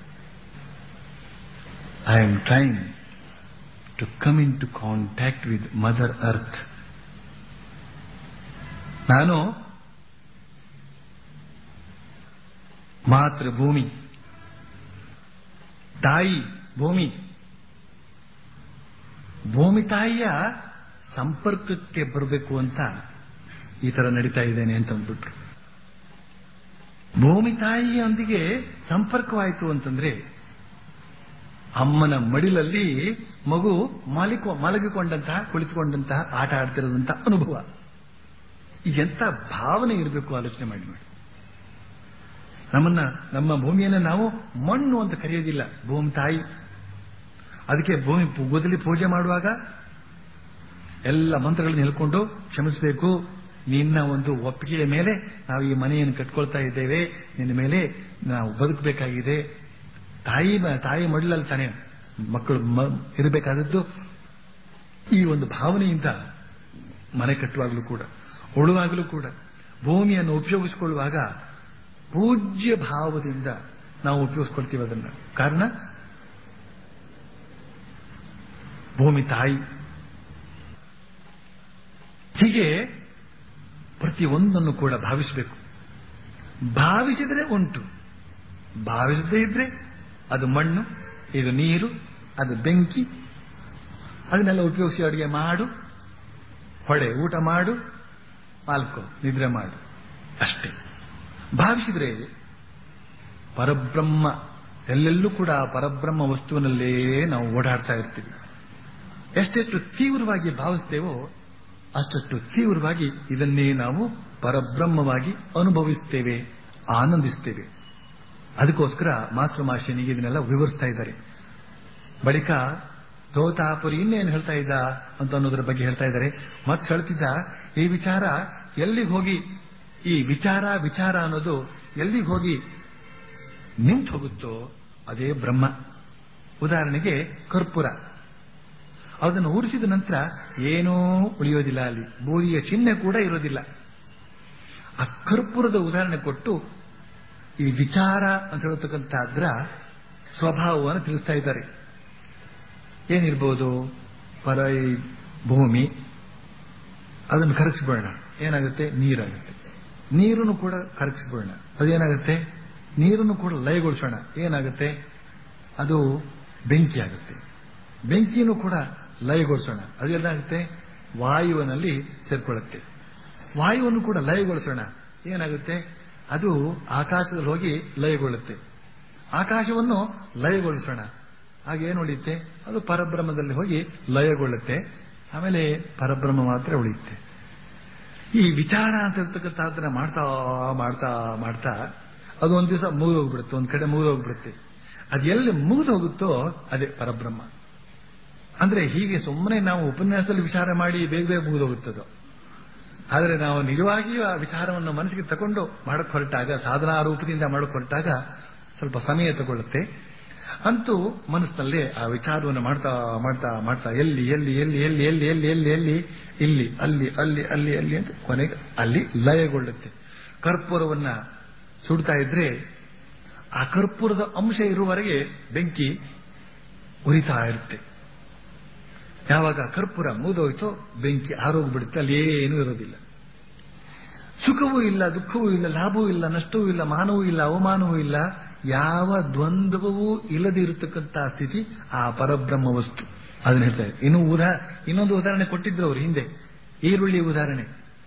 Speaker 2: I am trying to come in to contact with mother earth ನಾನು ಮಾತೃಭೂಮಿ ತಾಯಿ ಭೂಮಿ ಭೂಮಿ ತಾಯಿಯ ಸಂಪರ್ಕಕ್ಕೆ ಬರಬೇಕು ಅಂತ ಈ ತರ ನಡೀತಾ ಇದ್ದೇನೆ ಅಂತ ಅಂದ್ಬಿಟ್ರು ಭೂಮಿ ತಾಯಿಯೊಂದಿಗೆ ಸಂಪರ್ಕವಾಯಿತು ಅಂತಂದ್ರೆ ಅಮ್ಮನ ಮಡಿಲಲ್ಲಿ ಮಗು ಮಾಲಿಕ ಮಲಗಿಕೊಂಡಂತಹ ಕುಳಿತುಕೊಂಡಂತಹ ಆಟ ಆಡ್ತಿರೋದಂತಹ ಅನುಭವ ಎಂತ ಭಾವನೆ ಇರಬೇಕು ಆಲೋಚನೆ ಮಾಡಿ ಮಾಡಿ ನಮ್ಮನ್ನ ನಮ್ಮ ಭೂಮಿಯನ್ನ ನಾವು ಮಣ್ಣು ಅಂತ ಕರೆಯೋದಿಲ್ಲ ಭೂಮಿ ತಾಯಿ ಅದಕ್ಕೆ ಭೂಮಿ ಗೊದಲಿ ಪೂಜೆ ಮಾಡುವಾಗ ಎಲ್ಲ ಮಂತ್ರಗಳನ್ನ ಹೇಳ್ಕೊಂಡು ಕ್ಷಮಿಸಬೇಕು ನಿನ್ನ ಒಂದು ಒಪ್ಪಿಗೆಯ ಮೇಲೆ ನಾವು ಈ ಮನೆಯನ್ನು ಕಟ್ಕೊಳ್ತಾ ಇದ್ದೇವೆ ನಿನ್ನ ಮೇಲೆ ನಾವು ಬದುಕಬೇಕಾಗಿದೆ ತಾಯಿ ತಾಯಿ ಮಡಿಲಲ್ಲಿ ತಾನೆ ಮಕ್ಕಳು ಇರಬೇಕಾದದ್ದು ಈ ಒಂದು ಭಾವನೆಯಿಂದ ಮನೆ ಕಟ್ಟುವಾಗಲೂ ಕೂಡ ಉಳುವಾಗಲೂ ಕೂಡ ಭೂಮಿಯನ್ನು ಉಪಯೋಗಿಸಿಕೊಳ್ಳುವಾಗ ಪೂಜ್ಯ ಭಾವದಿಂದ ನಾವು ಉಪಯೋಗಿಸ್ಕೊಳ್ತೀವಿ ಅದನ್ನ ಕಾರಣ ಭೂಮಿ ತಾಯಿ ಹೀಗೆ ಪ್ರತಿಯೊಂದನ್ನು ಕೂಡ ಭಾವಿಸಬೇಕು ಭಾವಿಸಿದರೆ ಉಂಟು ಭಾವಿಸದೇ ಇದ್ರೆ ಅದು ಮಣ್ಣು ಇದು ನೀರು ಅದು ಬೆಂಕಿ ಅದನ್ನೆಲ್ಲ ಉಪಯೋಗಿಸಿ ಅಡುಗೆ ಮಾಡು ಹೊಡೆ ಊಟ ಮಾಡು ಮಾಲ್ಕೋ ನಿದ್ರೆ ಮಾಡು ಅಷ್ಟೇ ಭಾವಿಸಿದ್ರೆ ಪರಬ್ರಹ್ಮ ಎಲ್ಲೆಲ್ಲೂ ಕೂಡ ಪರಬ್ರಹ್ಮ ವಸ್ತುವಿನಲ್ಲೇ ನಾವು ಓಡಾಡ್ತಾ ಇರ್ತೀವಿ ಎಷ್ಟೆಷ್ಟು ತೀವ್ರವಾಗಿ ಭಾವಿಸ್ತೇವೋ ಅಷ್ಟಷ್ಟು ತೀವ್ರವಾಗಿ ಇದನ್ನೇ ನಾವು ಪರಬ್ರಹ್ಮವಾಗಿ ಅನುಭವಿಸ್ತೇವೆ ಆನಂದಿಸ್ತೇವೆ ಅದಕ್ಕೋಸ್ಕರ ಮಾಸ್ಟರ್ ಮಾಸ್ಟರ್ನಿಗೆ ಇದನ್ನೆಲ್ಲ ವಿವರಿಸ್ತಾ ಇದ್ದಾರೆ ಬಳಿಕ ತೋತಾಪುರಿ ಇನ್ನೇನು ಹೇಳ್ತಾ ಇದ್ದ ಅಂತ ಅನ್ನೋದ್ರ ಬಗ್ಗೆ ಹೇಳ್ತಾ ಇದ್ದಾರೆ ಮತ್ತೆ ಹೇಳ್ತಿದ್ದ ಈ ವಿಚಾರ ಎಲ್ಲಿಗೆ ಹೋಗಿ ಈ ವಿಚಾರ ವಿಚಾರ ಅನ್ನೋದು ಎಲ್ಲಿಗೆ ಹೋಗಿ ನಿಂತು ಹೋಗುತ್ತೋ ಅದೇ ಬ್ರಹ್ಮ ಉದಾಹರಣೆಗೆ ಕರ್ಪೂರ ಅದನ್ನು ಉರಿಸಿದ ನಂತರ ಏನೂ ಉಳಿಯೋದಿಲ್ಲ ಅಲ್ಲಿ ಬೂದಿಯ ಚಿಹ್ನೆ ಕೂಡ ಇರೋದಿಲ್ಲ ಆ ಕರ್ಪೂರದ ಉದಾಹರಣೆ ಕೊಟ್ಟು ಈ ವಿಚಾರ ಅಂತ ಹೇಳ್ತಕ್ಕಂಥದ್ರ ಸ್ವಭಾವವನ್ನು ತಿಳಿಸ್ತಾ ಇದ್ದಾರೆ ಏನಿರ್ಬೋದು ಪರ ಈ ಭೂಮಿ ಅದನ್ನು ಕರಗಿಸ್ಬೇಡ ಏನಾಗುತ್ತೆ ನೀರಾಗುತ್ತೆ ನೀರನ್ನು ಕೂಡ ಕರಗಿಸ್ಬಿಡೋಣ ಅದೇನಾಗುತ್ತೆ ನೀರನ್ನು ಕೂಡ ಲಯಗೊಳಿಸೋಣ ಏನಾಗುತ್ತೆ ಅದು ಬೆಂಕಿ ಆಗುತ್ತೆ ಬೆಂಕಿಯನ್ನು ಕೂಡ ಲಯಗೊಳಿಸೋಣ ಅದೇನಾಗುತ್ತೆ ವಾಯುವಿನಲ್ಲಿ ಸೇರ್ಕೊಳ್ಳುತ್ತೆ ವಾಯುವನ್ನು ಕೂಡ ಲಯಗೊಳಿಸೋಣ ಏನಾಗುತ್ತೆ ಅದು ಆಕಾಶದಲ್ಲಿ ಹೋಗಿ ಲಯಗೊಳ್ಳುತ್ತೆ ಆಕಾಶವನ್ನು ಲಯಗೊಳಿಸೋಣ ಹಾಗೆ ಏನು ಉಳಿಯುತ್ತೆ ಅದು ಪರಬ್ರಹ್ಮದಲ್ಲಿ ಹೋಗಿ ಲಯಗೊಳ್ಳುತ್ತೆ ಆಮೇಲೆ ಪರಬ್ರಹ್ಮ ಮಾತ್ರ ಉಳಿಯುತ್ತೆ ಈ ವಿಚಾರ ಅಂತ ಇರ್ತಕ್ಕಂಥದ್ದನ್ನ ಮಾಡ್ತಾ ಮಾಡ್ತಾ ಮಾಡ್ತಾ ಅದು ಒಂದ್ ದಿವಸ ಮುಗಿದು ಹೋಗ್ಬಿಡುತ್ತೆ ಒಂದ್ ಕಡೆ ಮುಗಿದು ಹೋಗ್ಬಿಡುತ್ತೆ ಅದು ಎಲ್ಲಿ ಮುಗಿದು ಹೋಗುತ್ತೋ ಅದೇ ಪರಬ್ರಹ್ಮ ಅಂದ್ರೆ ಹೀಗೆ ಸುಮ್ಮನೆ ನಾವು ಉಪನ್ಯಾಸದಲ್ಲಿ ವಿಚಾರ ಮಾಡಿ ಬೇಗ ಬೇಗ ಮುಗಿದು ಹೋಗುತ್ತದು ಆದರೆ ನಾವು ನಿಜವಾಗಿಯೂ ಆ ವಿಚಾರವನ್ನು ಮನಸ್ಸಿಗೆ ತಗೊಂಡು ಮಾಡಕ್ ಹೊರಟಾಗ ಸಾಧನಾ ರೂಪದಿಂದ ಮಾಡಕ್ ಹೊರಟಾಗ ಸ್ವಲ್ಪ ಸಮಯ ತಗೊಳ್ಳುತ್ತೆ ಅಂತೂ ಮನಸ್ಸಿನಲ್ಲೇ ಆ ವಿಚಾರವನ್ನು ಮಾಡ್ತಾ ಮಾಡ್ತಾ ಮಾಡ್ತಾ ಎಲ್ಲಿ ಎಲ್ಲಿ ಎಲ್ಲಿ ಎಲ್ಲಿ ಎಲ್ಲಿ ಎಲ್ಲಿ ಎಲ್ಲಿ ಎಲ್ಲಿ ಇಲ್ಲಿ ಅಲ್ಲಿ ಅಲ್ಲಿ ಅಲ್ಲಿ ಅಲ್ಲಿ ಅಂತ ಕೊನೆಗೆ ಅಲ್ಲಿ ಲಯಗೊಳ್ಳುತ್ತೆ ಕರ್ಪೂರವನ್ನ ಸುಡ್ತಾ ಇದ್ರೆ ಆ ಕರ್ಪೂರದ ಅಂಶ ಇರುವವರೆಗೆ ಬೆಂಕಿ ಉರಿತಾ ಇರುತ್ತೆ ಯಾವಾಗ ಕರ್ಪೂರ ಮುಗಿದೋಯ್ತೋ ಬೆಂಕಿ ಆರೋಗ್ಬಿಡುತ್ತೆ ಅಲ್ಲಿ ಏನೂ ಇರೋದಿಲ್ಲ ಸುಖವೂ ಇಲ್ಲ ದುಃಖವೂ ಇಲ್ಲ ಲಾಭವೂ ಇಲ್ಲ ನಷ್ಟವೂ ಇಲ್ಲ ಮಾನವೂ ಇಲ್ಲ ಅವಮಾನವೂ ಇಲ್ಲ ಯಾವ ದ್ವಂದ್ವವೂ ಇಲ್ಲದೆ ಇರತಕ್ಕಂಥ ಸ್ಥಿತಿ ಆ ಪರಬ್ರಹ್ಮ ವಸ್ತು ಅದನ್ನ ಹೇಳ್ತಾರೆ ಇನ್ನು ಉದಾ ಇನ್ನೊಂದು ಉದಾಹರಣೆ ಕೊಟ್ಟಿದ್ರು ಅವರು ಹಿಂದೆ ಈರುಳ್ಳಿ ಉದಾಹರಣೆ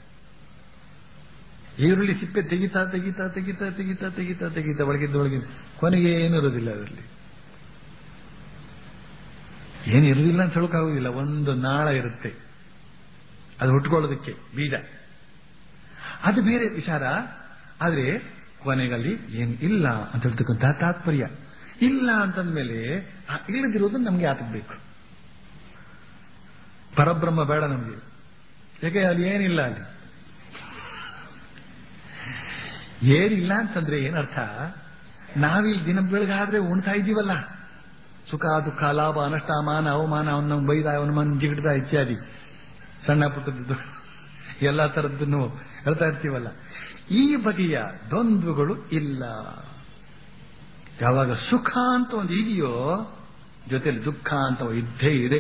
Speaker 2: ಈರುಳ್ಳಿ ಸಿಪ್ಪೆ ತೆಗಿತಾ ತೆಗಿತಾ ತೆಗಿತಾ ತೆಗಿತಾ ತೆಗಿತಾ ತೆಗಿತಾ ಒಳಗಿದ್ದ ಒಳಗಿಂದ ಕೊನೆಗೆ ಏನು ಇರೋದಿಲ್ಲ ಅದರಲ್ಲಿ ಏನು ಇರುವುದಿಲ್ಲ ಅಂತ ಹೇಳೋಕ್ಕಾಗುದಿಲ್ಲ ಒಂದು ನಾಳ ಇರುತ್ತೆ ಅದು ಹುಟ್ಕೊಳ್ಳೋದಕ್ಕೆ ಬೀಜ ಅದು ಬೇರೆ ವಿಚಾರ ಆದ್ರೆ ಕೊನೆಗಲ್ಲಿ ಏನು ಇಲ್ಲ ಅಂತ ಹೇಳ್ತಕ್ಕಂಥ ತಾತ್ಪರ್ಯ ಇಲ್ಲ ಅಂತಂದ್ಮೇಲೆ ಆ ಇಲ್ಲದಿರೋದು ನಮ್ಗೆ ಆತಬೇಕು ಪರಬ್ರಹ್ಮ ಬೇಡ ನಮ್ಗೆ ಯಾಕೆ ಅಲ್ಲಿ ಏನಿಲ್ಲ ಅಲ್ಲಿ ಏನಿಲ್ಲ ಅಂತಂದ್ರೆ ಏನರ್ಥ ನಾವಿಲ್ಲಿ ದಿನ ಬೆಳಗಾದ್ರೆ ಉಣ್ತಾ ಇದ್ದೀವಲ್ಲ ಸುಖ ದುಃಖ ಲಾಭ ನಷ್ಟ ಮಾನ ಅವಮಾನ ಅವನ ಬೈದ ಅವನ ಮನ ಜಿಗಿಡ್ದ ಇತ್ಯಾದಿ ಸಣ್ಣ ಪುಟ್ಟದ್ದು ಎಲ್ಲ ತರದ್ದನ್ನು ಹೇಳ್ತಾ ಇರ್ತೀವಲ್ಲ ಈ ಬಗೆಯ ದ್ವಂದ್ವಗಳು ಇಲ್ಲ ಯಾವಾಗ ಸುಖ ಅಂತ ಒಂದು ಇದೆಯೋ ಜೊತೆಲಿ ದುಃಖ ಅಂತ ಇದ್ದೇ ಇದೆ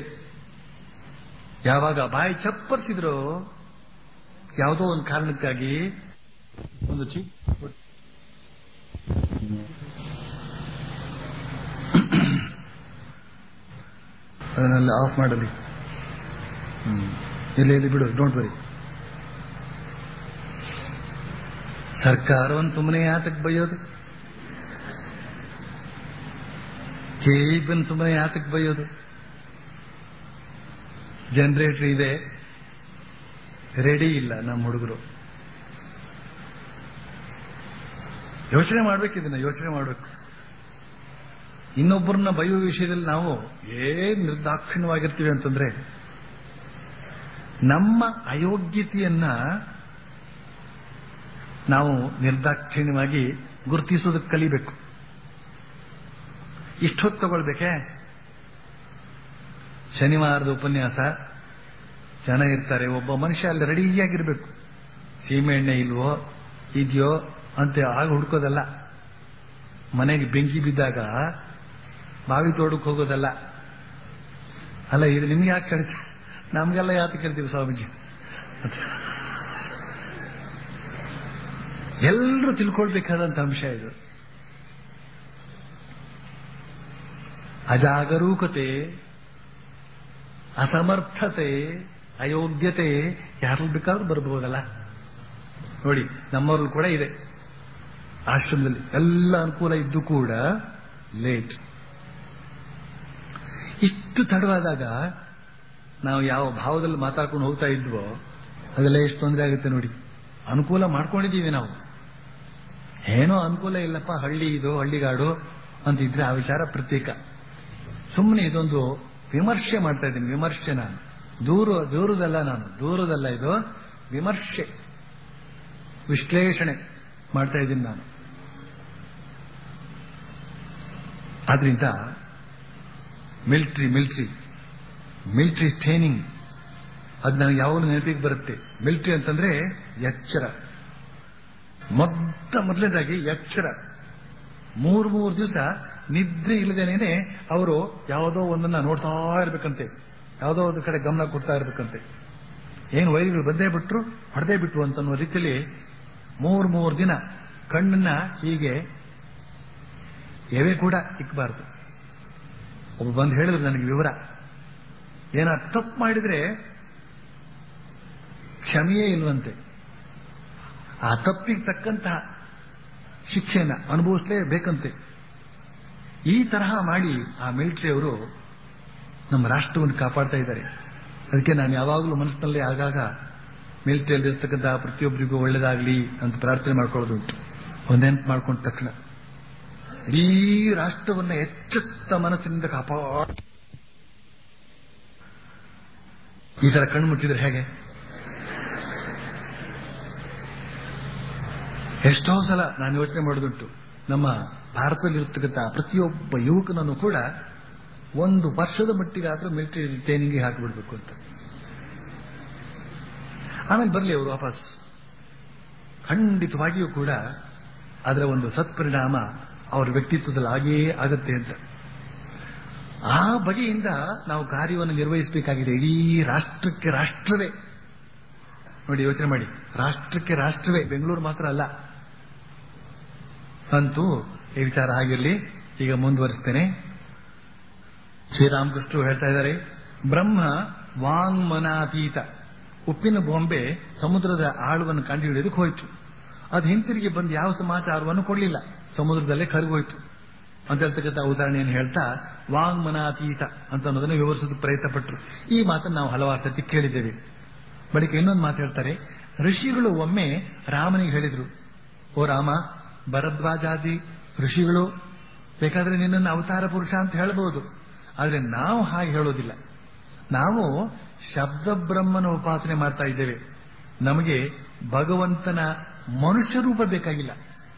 Speaker 2: ಯಾವಾಗ ಬಾಯಿ ಚಪ್ಪರಿಸಿದ್ರೋ ಯಾವುದೋ ಒಂದು ಕಾರಣಕ್ಕಾಗಿ ಒಂದು ಚಿ ಅದನ್ನೆಲ್ಲ ಆಫ್ ಮಾಡಲಿ ಇಲ್ಲಿ ಇಲ್ಲಿ ಬಿಡು ಡೋಂಟ್ ವರಿ ಸರ್ಕಾರವನ್ನು ಸುಮ್ಮನೆ ಯಾತಕ್ಕೆ ಬೈಯೋದು ಕೇಬನ್ ಸುಮ್ಮನೆ ಯಾತಕ್ಕೆ ಬೈಯೋದು ಜನರೇಟರ್ ಇದೆ ರೆಡಿ ಇಲ್ಲ ನಮ್ಮ ಹುಡುಗರು ಯೋಚನೆ ಮಾಡ್ಬೇಕು ಇದನ್ನ ಯೋಚನೆ ಮಾಡ್ಬೇಕು ಇನ್ನೊಬ್ಬರನ್ನ ಬೈಯುವ ವಿಷಯದಲ್ಲಿ ನಾವು ಏನ್ ನಿರ್ದಾಕ್ಷಿಣ್ಯವಾಗಿರ್ತೀವಿ ಅಂತಂದ್ರೆ ನಮ್ಮ ಅಯೋಗ್ಯತೆಯನ್ನ ನಾವು ನಿರ್ದಾಕ್ಷಿಣ್ಯವಾಗಿ ಗುರುತಿಸೋದಕ್ಕೆ ಕಲಿಬೇಕು ಇಷ್ಟೊತ್ತು ತಗೊಳ್ಬೇಕೆ ಶನಿವಾರದ ಉಪನ್ಯಾಸ ಜನ ಇರ್ತಾರೆ ಒಬ್ಬ ಮನುಷ್ಯ ಅಲ್ಲಿ ರೆಡಿಯಾಗಿರ್ಬೇಕು ಸೀಮೆ ಎಣ್ಣೆ ಇಲ್ವೋ ಇದೆಯೋ ಅಂತ ಆಗ ಹುಡ್ಕೋದಲ್ಲ ಮನೆಗೆ ಬೆಂಕಿ ಬಿದ್ದಾಗ ಬಾವಿ ತೋಡಕ್ಕೆ ಹೋಗೋದಲ್ಲ ಅಲ್ಲ ಇದು ನಿಮ್ಗೆ ಯಾಕೆ ಕೇಳ್ತೀವಿ ನಮ್ಗೆಲ್ಲ ಯಾಕೆ ಕೇಳ್ತೀವಿ ಸ್ವಾಮೀಜಿ ಎಲ್ಲರೂ ತಿಳ್ಕೊಳ್ಬೇಕಾದಂತ ಅಂಶ ಇದು ಅಜಾಗರೂಕತೆ ಅಸಮರ್ಥತೆ ಅಯೋಗ್ಯತೆ ಯಾರು ಬೇಕಾದ್ರೂ ಬರ್ಬೋದಲ್ಲ ನೋಡಿ ನಮ್ಮವ್ರಲ್ಲಿ ಕೂಡ ಇದೆ ಆಶ್ರಮದಲ್ಲಿ ಎಲ್ಲ ಅನುಕೂಲ ಇದ್ದು ಕೂಡ ಲೇಟ್ ಇಷ್ಟು ತಡವಾದಾಗ ನಾವು ಯಾವ ಭಾವದಲ್ಲಿ ಮಾತಾಡ್ಕೊಂಡು ಹೋಗ್ತಾ ಇದ್ವೋ ಅದೆಲ್ಲ ಎಷ್ಟು ತೊಂದರೆ ಆಗುತ್ತೆ ನೋಡಿ ಅನುಕೂಲ ಮಾಡ್ಕೊಂಡಿದ್ದೀವಿ ನಾವು ಏನೋ ಅನುಕೂಲ ಇಲ್ಲಪ್ಪ ಹಳ್ಳಿ ಇದು ಹಳ್ಳಿಗಾಡು ಅಂತ ಇದ್ರೆ ಆ ವಿಚಾರ ಪ್ರತ್ಯೇಕ ಸುಮ್ಮನೆ ಇದೊಂದು ವಿಮರ್ಶೆ ಮಾಡ್ತಾ ಇದ್ದೀನಿ ವಿಮರ್ಶೆ ನಾನು ದೂರ ದೂರದಲ್ಲ ನಾನು ದೂರದಲ್ಲ ಇದು ವಿಮರ್ಶೆ ವಿಶ್ಲೇಷಣೆ ಮಾಡ್ತಾ ಇದ್ದೀನಿ ನಾನು ಆದ್ರಿಂದ ಮಿಲಿಟ್ರಿ ಮಿಲಿಟ್ರಿ ಮಿಲಿಟ್ರಿ ಟ್ರೈನಿಂಗ್ ಅದು ನನಗೆ ಯಾವಾಗಲೂ ನೆನಪಿಗೆ ಬರುತ್ತೆ ಮಿಲಿಟ್ರಿ ಅಂತಂದ್ರೆ ಎಚ್ಚರ ಮೊತ್ತ ಮೊದಲನೇದಾಗಿ ಎಚ್ಚರ ಮೂರು ಮೂರು ದಿವಸ ನಿದ್ರೆ ಇಲ್ಲದೇನೆ ಅವರು ಯಾವುದೋ ಒಂದನ್ನ ನೋಡ್ತಾ ಇರ್ಬೇಕಂತೆ ಯಾವುದೋ ಒಂದು ಕಡೆ ಗಮನ ಕೊಡ್ತಾ ಇರ್ಬೇಕಂತೆ ಏನು ವೈರಿಗಳು ಬಂದೇ ಬಿಟ್ರು ಹೊಡೆದೇ ಬಿಟ್ರು ಅಂತ ಅನ್ನೋ ರೀತಿಯಲ್ಲಿ ಮೂರ್ ಮೂರು ದಿನ ಕಣ್ಣನ್ನ ಹೀಗೆ ಎವೆ ಕೂಡ ಇಕ್ಕಬಾರ್ದು ಒಬ್ಬ ಬಂದು ಹೇಳಿದ್ರು ನನಗೆ ವಿವರ ಏನ ತಪ್ಪು ಮಾಡಿದ್ರೆ ಕ್ಷಮೆಯೇ ಇಲ್ವಂತೆ ಆ ತಪ್ಪಿಗೆ ತಕ್ಕಂತಹ ಶಿಕ್ಷೆನ ಅನುಭವಿಸಲೇಬೇಕಂತೆ ಈ ತರಹ ಮಾಡಿ ಆ ಮಿಲಿಟರಿ ಅವರು ನಮ್ಮ ರಾಷ್ಟ್ರವನ್ನು ಕಾಪಾಡ್ತಾ ಇದ್ದಾರೆ ಅದಕ್ಕೆ ನಾನು ಯಾವಾಗಲೂ ಮನಸ್ಸಿನಲ್ಲಿ ಆಗಾಗ ಮಿಲಿಟರಿಯಲ್ಲಿ ಇರ್ತಕ್ಕಂಥ ಪ್ರತಿಯೊಬ್ಬರಿಗೂ ಒಳ್ಳೇದಾಗ್ಲಿ ಅಂತ ಪ್ರಾರ್ಥನೆ ಮಾಡ್ಕೊಳ್ಳೋದು ಉಂಟು ಒಂದೆಂಟು ಮಾಡ್ಕೊಂಡ ತಕ್ಷಣ ಇಡೀ ರಾಷ್ಟ್ರವನ್ನ ಎಚ್ಚೆತ್ತ ಮನಸ್ಸಿನಿಂದ ಕಾಪಾಡ ಈ ತರ ಕಣ್ಣು ಮುಚ್ಚಿದ್ರೆ ಹೇಗೆ ಎಷ್ಟೋ ಸಲ ನಾನು ಯೋಚನೆ ಮಾಡೋದುಂಟು ನಮ್ಮ ಭಾರತದಲ್ಲಿರ್ತಕ್ಕಂಥ ಪ್ರತಿಯೊಬ್ಬ ಯುವಕನನ್ನು ಕೂಡ ಒಂದು ವರ್ಷದ ಮಟ್ಟಿಗಾದ್ರೂ ಮಿಲಿಟರಿ ಟ್ರೈನಿಂಗ್ ಹಾಕಿಬಿಡ್ಬೇಕು ಅಂತ ಆಮೇಲೆ ಬರಲಿ ಅವರು ವಾಪಸ್ ಖಂಡಿತವಾಗಿಯೂ ಕೂಡ ಅದರ ಒಂದು ಸತ್ಪರಿಣಾಮ ಅವರ ವ್ಯಕ್ತಿತ್ವದಲ್ಲಿ ಆಗೇ ಆಗತ್ತೆ ಅಂತ ಆ ಬಗೆಯಿಂದ ನಾವು ಕಾರ್ಯವನ್ನು ನಿರ್ವಹಿಸಬೇಕಾಗಿದೆ ಇಡೀ ರಾಷ್ಟ್ರಕ್ಕೆ ರಾಷ್ಟ್ರವೇ ನೋಡಿ ಯೋಚನೆ ಮಾಡಿ ರಾಷ್ಟ್ರಕ್ಕೆ ರಾಷ್ಟ್ರವೇ ಬೆಂಗಳೂರು ಮಾತ್ರ ಅಲ್ಲ ಅಂತೂ ಈ ವಿಚಾರ ಹಾಗಿರಲಿ ಈಗ ಮುಂದುವರಿಸ್ತೇನೆ ಶ್ರೀರಾಮಕೃಷ್ಣರು ಹೇಳ್ತಾ ಇದ್ದಾರೆ ಬ್ರಹ್ಮ ವಾಂಗ್ಮನಾತೀತ ಉಪ್ಪಿನ ಬೊಂಬೆ ಸಮುದ್ರದ ಆಳವನ್ನು ಕಂಡುಹಿಡಿಯೋದಕ್ಕೆ ಹೋಯ್ತು ಅದು ಹಿಂತಿರುಗಿ ಬಂದು ಯಾವ ಸಮಾಚಾರವನ್ನು ಕೊಡಲಿಲ್ಲ ಸಮುದ್ರದಲ್ಲೇ ಕರಗೋಯ್ತು ಅಂತ ಹೇಳ್ತಕ್ಕಂಥ ಉದಾಹರಣೆಯನ್ನು ಹೇಳ್ತಾ ವಾಂಗ್ಮನಾತೀತ ಅಂತ ಅನ್ನೋದನ್ನು ವಿವರಿಸೋದಕ್ಕೆ ಪ್ರಯತ್ನ ಪಟ್ಟರು ಈ ಮಾತನ್ನು ನಾವು ಹಲವಾರು ಸತಿ ಕೇಳಿದ್ದೇವೆ ಬಳಿಕ ಇನ್ನೊಂದು ಮಾತು ಹೇಳ್ತಾರೆ ಋಷಿಗಳು ಒಮ್ಮೆ ರಾಮನಿಗೆ ಹೇಳಿದ್ರು ಓ ರಾಮ ಭರದ್ವಾಜಾದಿ ಋಷಿಗಳು ಬೇಕಾದ್ರೆ ನಿನ್ನನ್ನು ಅವತಾರ ಪುರುಷ ಅಂತ ಹೇಳಬಹುದು ಆದ್ರೆ ನಾವು ಹಾಗೆ ಹೇಳೋದಿಲ್ಲ ನಾವು ಶಬ್ದ ಬ್ರಹ್ಮನ ಉಪಾಸನೆ ಮಾಡ್ತಾ ಇದ್ದೇವೆ ನಮಗೆ ಭಗವಂತನ ಮನುಷ್ಯ ರೂಪ ಬೇಕಾಗಿಲ್ಲ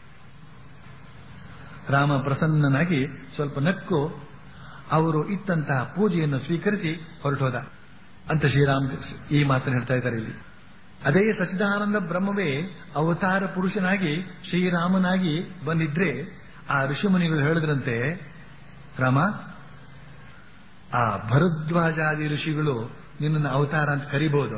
Speaker 2: ರಾಮ ಪ್ರಸನ್ನನಾಗಿ ಸ್ವಲ್ಪ ನಕ್ಕು ಅವರು ಇತ್ತಂತಹ ಪೂಜೆಯನ್ನು ಸ್ವೀಕರಿಸಿ ಹೊರಟೋದ ಅಂತ ಶ್ರೀರಾಮಕೃಷ್ಣ ಈ ಮಾತನ್ನು ಹೇಳ್ತಾ ಇದ್ದಾರೆ ಇಲ್ಲಿ ಅದೇ ಸಚಿದಾನಂದ ಬ್ರಹ್ಮವೇ ಅವತಾರ ಪುರುಷನಾಗಿ ಶ್ರೀರಾಮನಾಗಿ ಬಂದಿದ್ರೆ ಆ ಋಷಿಮುನಿಗಳು ಹೇಳಿದ್ರಂತೆ ರಾಮ ಆ ಭರದ್ವಾಜಾದಿ ಋಷಿಗಳು ನಿನ್ನನ್ನು ಅವತಾರ ಅಂತ ಕರಿಬಹುದು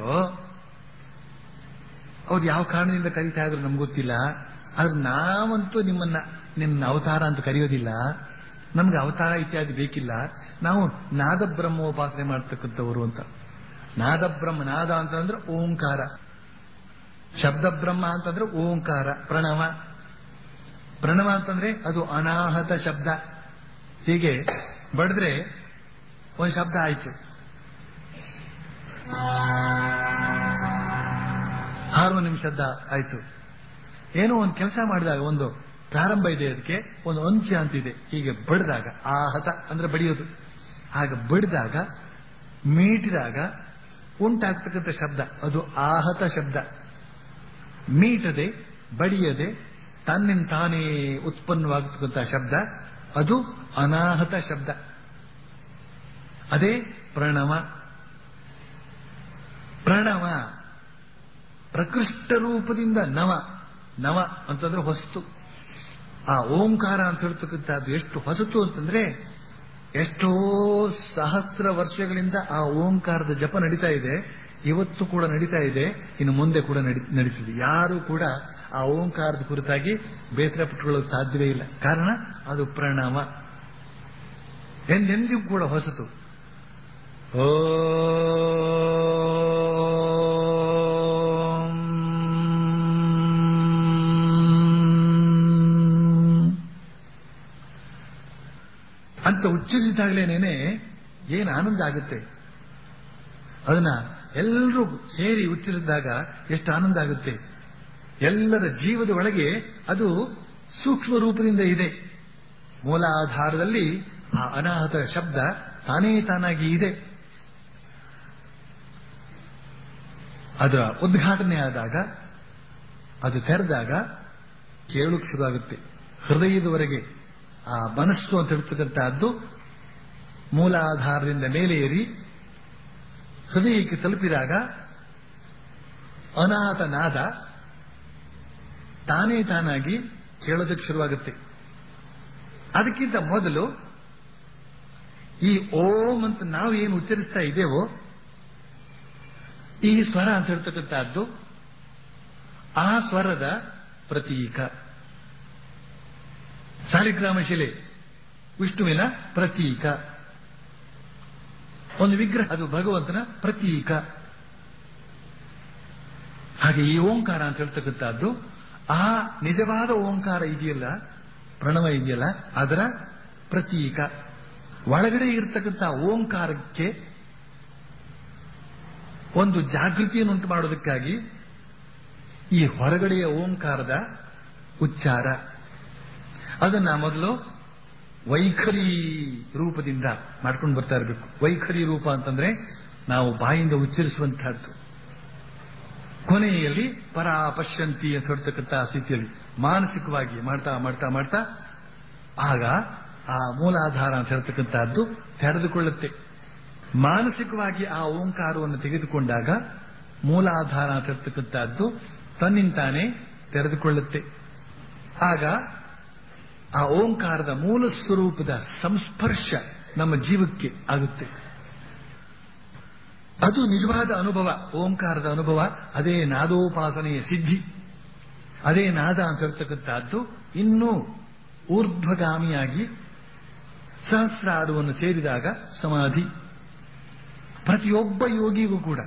Speaker 2: ಅವ್ರು ಯಾವ ಕಾರಣದಿಂದ ಕರೀತಾ ಇದ್ರು ನಮ್ಗೆ ಗೊತ್ತಿಲ್ಲ ಆದ್ರೆ ನಾವಂತೂ ನಿಮ್ಮನ್ನ ನಿನ್ನ ಅವತಾರ ಅಂತ ಕರೆಯೋದಿಲ್ಲ ನಮ್ಗೆ ಅವತಾರ ಇತ್ಯಾದಿ ಬೇಕಿಲ್ಲ ನಾವು ನಾದ ಬ್ರಹ್ಮೋಪಾಸನೆ ಮಾಡ್ತಕ್ಕಂಥವ್ರು ಅಂತ ನಾದ ಬ್ರಹ್ಮ ನಾದ ಅಂತಂದ್ರೆ ಓಂಕಾರ ಶಬ್ದ ಬ್ರಹ್ಮ ಅಂತಂದ್ರೆ ಓಂಕಾರ ಪ್ರಣವ ಪ್ರಣವ ಅಂತಂದ್ರೆ ಅದು ಅನಾಹತ ಶಬ್ದ ಹೀಗೆ ಬಡಿದ್ರೆ ಒಂದು ಶಬ್ದ ಆಯ್ತು ಹಾರ್ಮೋನಿಯಂ ಶಬ್ದ ಆಯ್ತು ಏನೋ ಒಂದು ಕೆಲಸ ಮಾಡಿದಾಗ ಒಂದು ಪ್ರಾರಂಭ ಇದೆ ಅದಕ್ಕೆ ಒಂದು ಅಂತ್ಯ ಅಂತಿದೆ ಹೀಗೆ ಬಡಿದಾಗ ಆಹತ ಅಂದ್ರೆ ಬಡಿಯೋದು ಆಗ ಬಡಿದಾಗ ಮೀಟಿದಾಗ ಉಂಟಾಗ್ತಕ್ಕಂಥ ಶಬ್ದ ಅದು ಆಹತ ಶಬ್ದ ಮೀಟದೆ ಬಡಿಯದೆ ತನ್ನಿಂದ ತಾನೇ ಉತ್ಪನ್ನವಾಗತಕ್ಕಂಥ ಶಬ್ದ ಅದು ಅನಾಹತ ಶಬ್ದ ಅದೇ ಪ್ರಣವ ಪ್ರಣವ ಪ್ರಕೃಷ್ಟ ರೂಪದಿಂದ ನವ ನವ ಅಂತಂದ್ರೆ ಹೊಸ್ತು ಆ ಓಂಕಾರ ಅಂತ ಹೇಳ್ತಕ್ಕಂಥದ್ದು ಎಷ್ಟು ಹೊಸತು ಅಂತಂದ್ರೆ ಎಷ್ಟೋ ಸಹಸ್ರ ವರ್ಷಗಳಿಂದ ಆ ಓಂಕಾರದ ಜಪ ನಡೀತಾ ಇದೆ ಇವತ್ತು ಕೂಡ ನಡೀತಾ ಇದೆ ಇನ್ನು ಮುಂದೆ ಕೂಡ ನಡೀತಿದೆ ಯಾರು ಕೂಡ ಆ ಓಂಕಾರದ ಕುರಿತಾಗಿ ಬೇಸರ ಪಟ್ಟುಕೊಳ್ಳೋಕೆ ಸಾಧ್ಯವೇ ಇಲ್ಲ ಕಾರಣ ಅದು ಪ್ರಣವ ಎಂದೆಂದಿಗೂ ಕೂಡ ಹೊಸತು ಓ ಅಂತ ಉಚ್ಚರಿಸಿದಾಗಲೇನೇನೆ ಏನು ಆನಂದ ಆಗುತ್ತೆ ಅದನ್ನ ಎಲ್ಲರೂ ಸೇರಿ ಉಚ್ಚರಿಸಿದಾಗ ಎಷ್ಟು ಆನಂದ ಆಗುತ್ತೆ ಎಲ್ಲರ ಜೀವದ ಒಳಗೆ ಅದು ಸೂಕ್ಷ್ಮ ರೂಪದಿಂದ ಇದೆ ಮೂಲಾಧಾರದಲ್ಲಿ ಆ ಅನಾಹತ ಶಬ್ದ ತಾನೇ ತಾನಾಗಿ ಇದೆ ಅದರ ಉದ್ಘಾಟನೆ ಆದಾಗ ಅದು ತೆರೆದಾಗ ಕೇಳೋಕ್ ಶುರುವಾಗುತ್ತೆ ಹೃದಯದವರೆಗೆ ಆ ಮನಸ್ಸು ಅಂತ ಹೇಳ್ತಕ್ಕಂತಹದ್ದು ಮೂಲಾಧಾರದಿಂದ ಮೇಲೆ ಏರಿ ಹೃದಯಕ್ಕೆ ತಲುಪಿದಾಗ ಅನಾಥ ನಾದ ತಾನೇ ತಾನಾಗಿ ಕೇಳೋದಕ್ಕೆ ಶುರುವಾಗುತ್ತೆ ಅದಕ್ಕಿಂತ ಮೊದಲು ಈ ಓಂ ಅಂತ ನಾವು ಏನು ಉಚ್ಚರಿಸ್ತಾ ಇದ್ದೇವೋ ಈ ಸ್ವರ ಅಂತ ಹೇಳ್ತಕ್ಕಂಥದ್ದು ಆ ಸ್ವರದ ಪ್ರತೀಕ ಸಾಲಿಗ್ರಾಮ ಶಿಲೆ ವಿಷ್ಣುವಿನ ಪ್ರತೀಕ ಒಂದು ವಿಗ್ರಹ ಅದು ಭಗವಂತನ ಪ್ರತೀಕ ಹಾಗೆ ಈ ಓಂಕಾರ ಅಂತ ಹೇಳ್ತಕ್ಕಂಥದ್ದು ಆ ನಿಜವಾದ ಓಂಕಾರ ಇದೆಯಲ್ಲ ಪ್ರಣವ ಇದೆಯಲ್ಲ ಅದರ ಪ್ರತೀಕ ಒಳಗಡೆ ಇರತಕ್ಕಂಥ ಓಂಕಾರಕ್ಕೆ ಒಂದು ಜಾಗೃತಿಯನ್ನುಂಟು ಮಾಡೋದಕ್ಕಾಗಿ ಈ ಹೊರಗಡೆಯ ಓಂಕಾರದ ಉಚ್ಚಾರ ಅದನ್ನ ಮೊದಲು ವೈಖರಿ ರೂಪದಿಂದ ಮಾಡ್ಕೊಂಡು ಬರ್ತಾ ಇರಬೇಕು ವೈಖರಿ ರೂಪ ಅಂತಂದ್ರೆ ನಾವು ಬಾಯಿಂದ ಉಚ್ಚರಿಸುವಂತಹದ್ದು ಕೊನೆಯಲ್ಲಿ ಪರ ಪಶ್ಯಂತಿ ಅಂತ ಹೇಳ್ತಕ್ಕಂಥ ಸ್ಥಿತಿಯಲ್ಲಿ ಮಾನಸಿಕವಾಗಿ ಮಾಡ್ತಾ ಮಾಡ್ತಾ ಮಾಡ್ತಾ ಆಗ ಆ ಮೂಲಾಧಾರ ಅಂತ ಹೇಳ್ತಕ್ಕಂತಹದ್ದು ತೆರೆದುಕೊಳ್ಳುತ್ತೆ ಮಾನಸಿಕವಾಗಿ ಆ ಓಂಕಾರವನ್ನು ತೆಗೆದುಕೊಂಡಾಗ ಮೂಲಾಧಾರ ಅಂತ ಹೇಳ್ತಕ್ಕಂತಹದ್ದು ತನ್ನಿಂತಾನೇ ತೆರೆದುಕೊಳ್ಳುತ್ತೆ ಆಗ ಆ ಓಂಕಾರದ ಮೂಲ ಸ್ವರೂಪದ ಸಂಸ್ಪರ್ಶ ನಮ್ಮ ಜೀವಕ್ಕೆ ಆಗುತ್ತೆ ಅದು ನಿಜವಾದ ಅನುಭವ ಓಂಕಾರದ ಅನುಭವ ಅದೇ ನಾದೋಪಾಸನೆಯ ಸಿದ್ಧಿ ಅದೇ ನಾದ ಅಂತ ಹೇಳ್ತಕ್ಕಂಥದ್ದು ಇನ್ನೂ ಊರ್ಧ್ವಗಾಮಿಯಾಗಿ ಸಹಸ್ರಾಡುವನ್ನು ಸೇರಿದಾಗ ಸಮಾಧಿ ಪ್ರತಿಯೊಬ್ಬ ಯೋಗಿಗೂ ಕೂಡ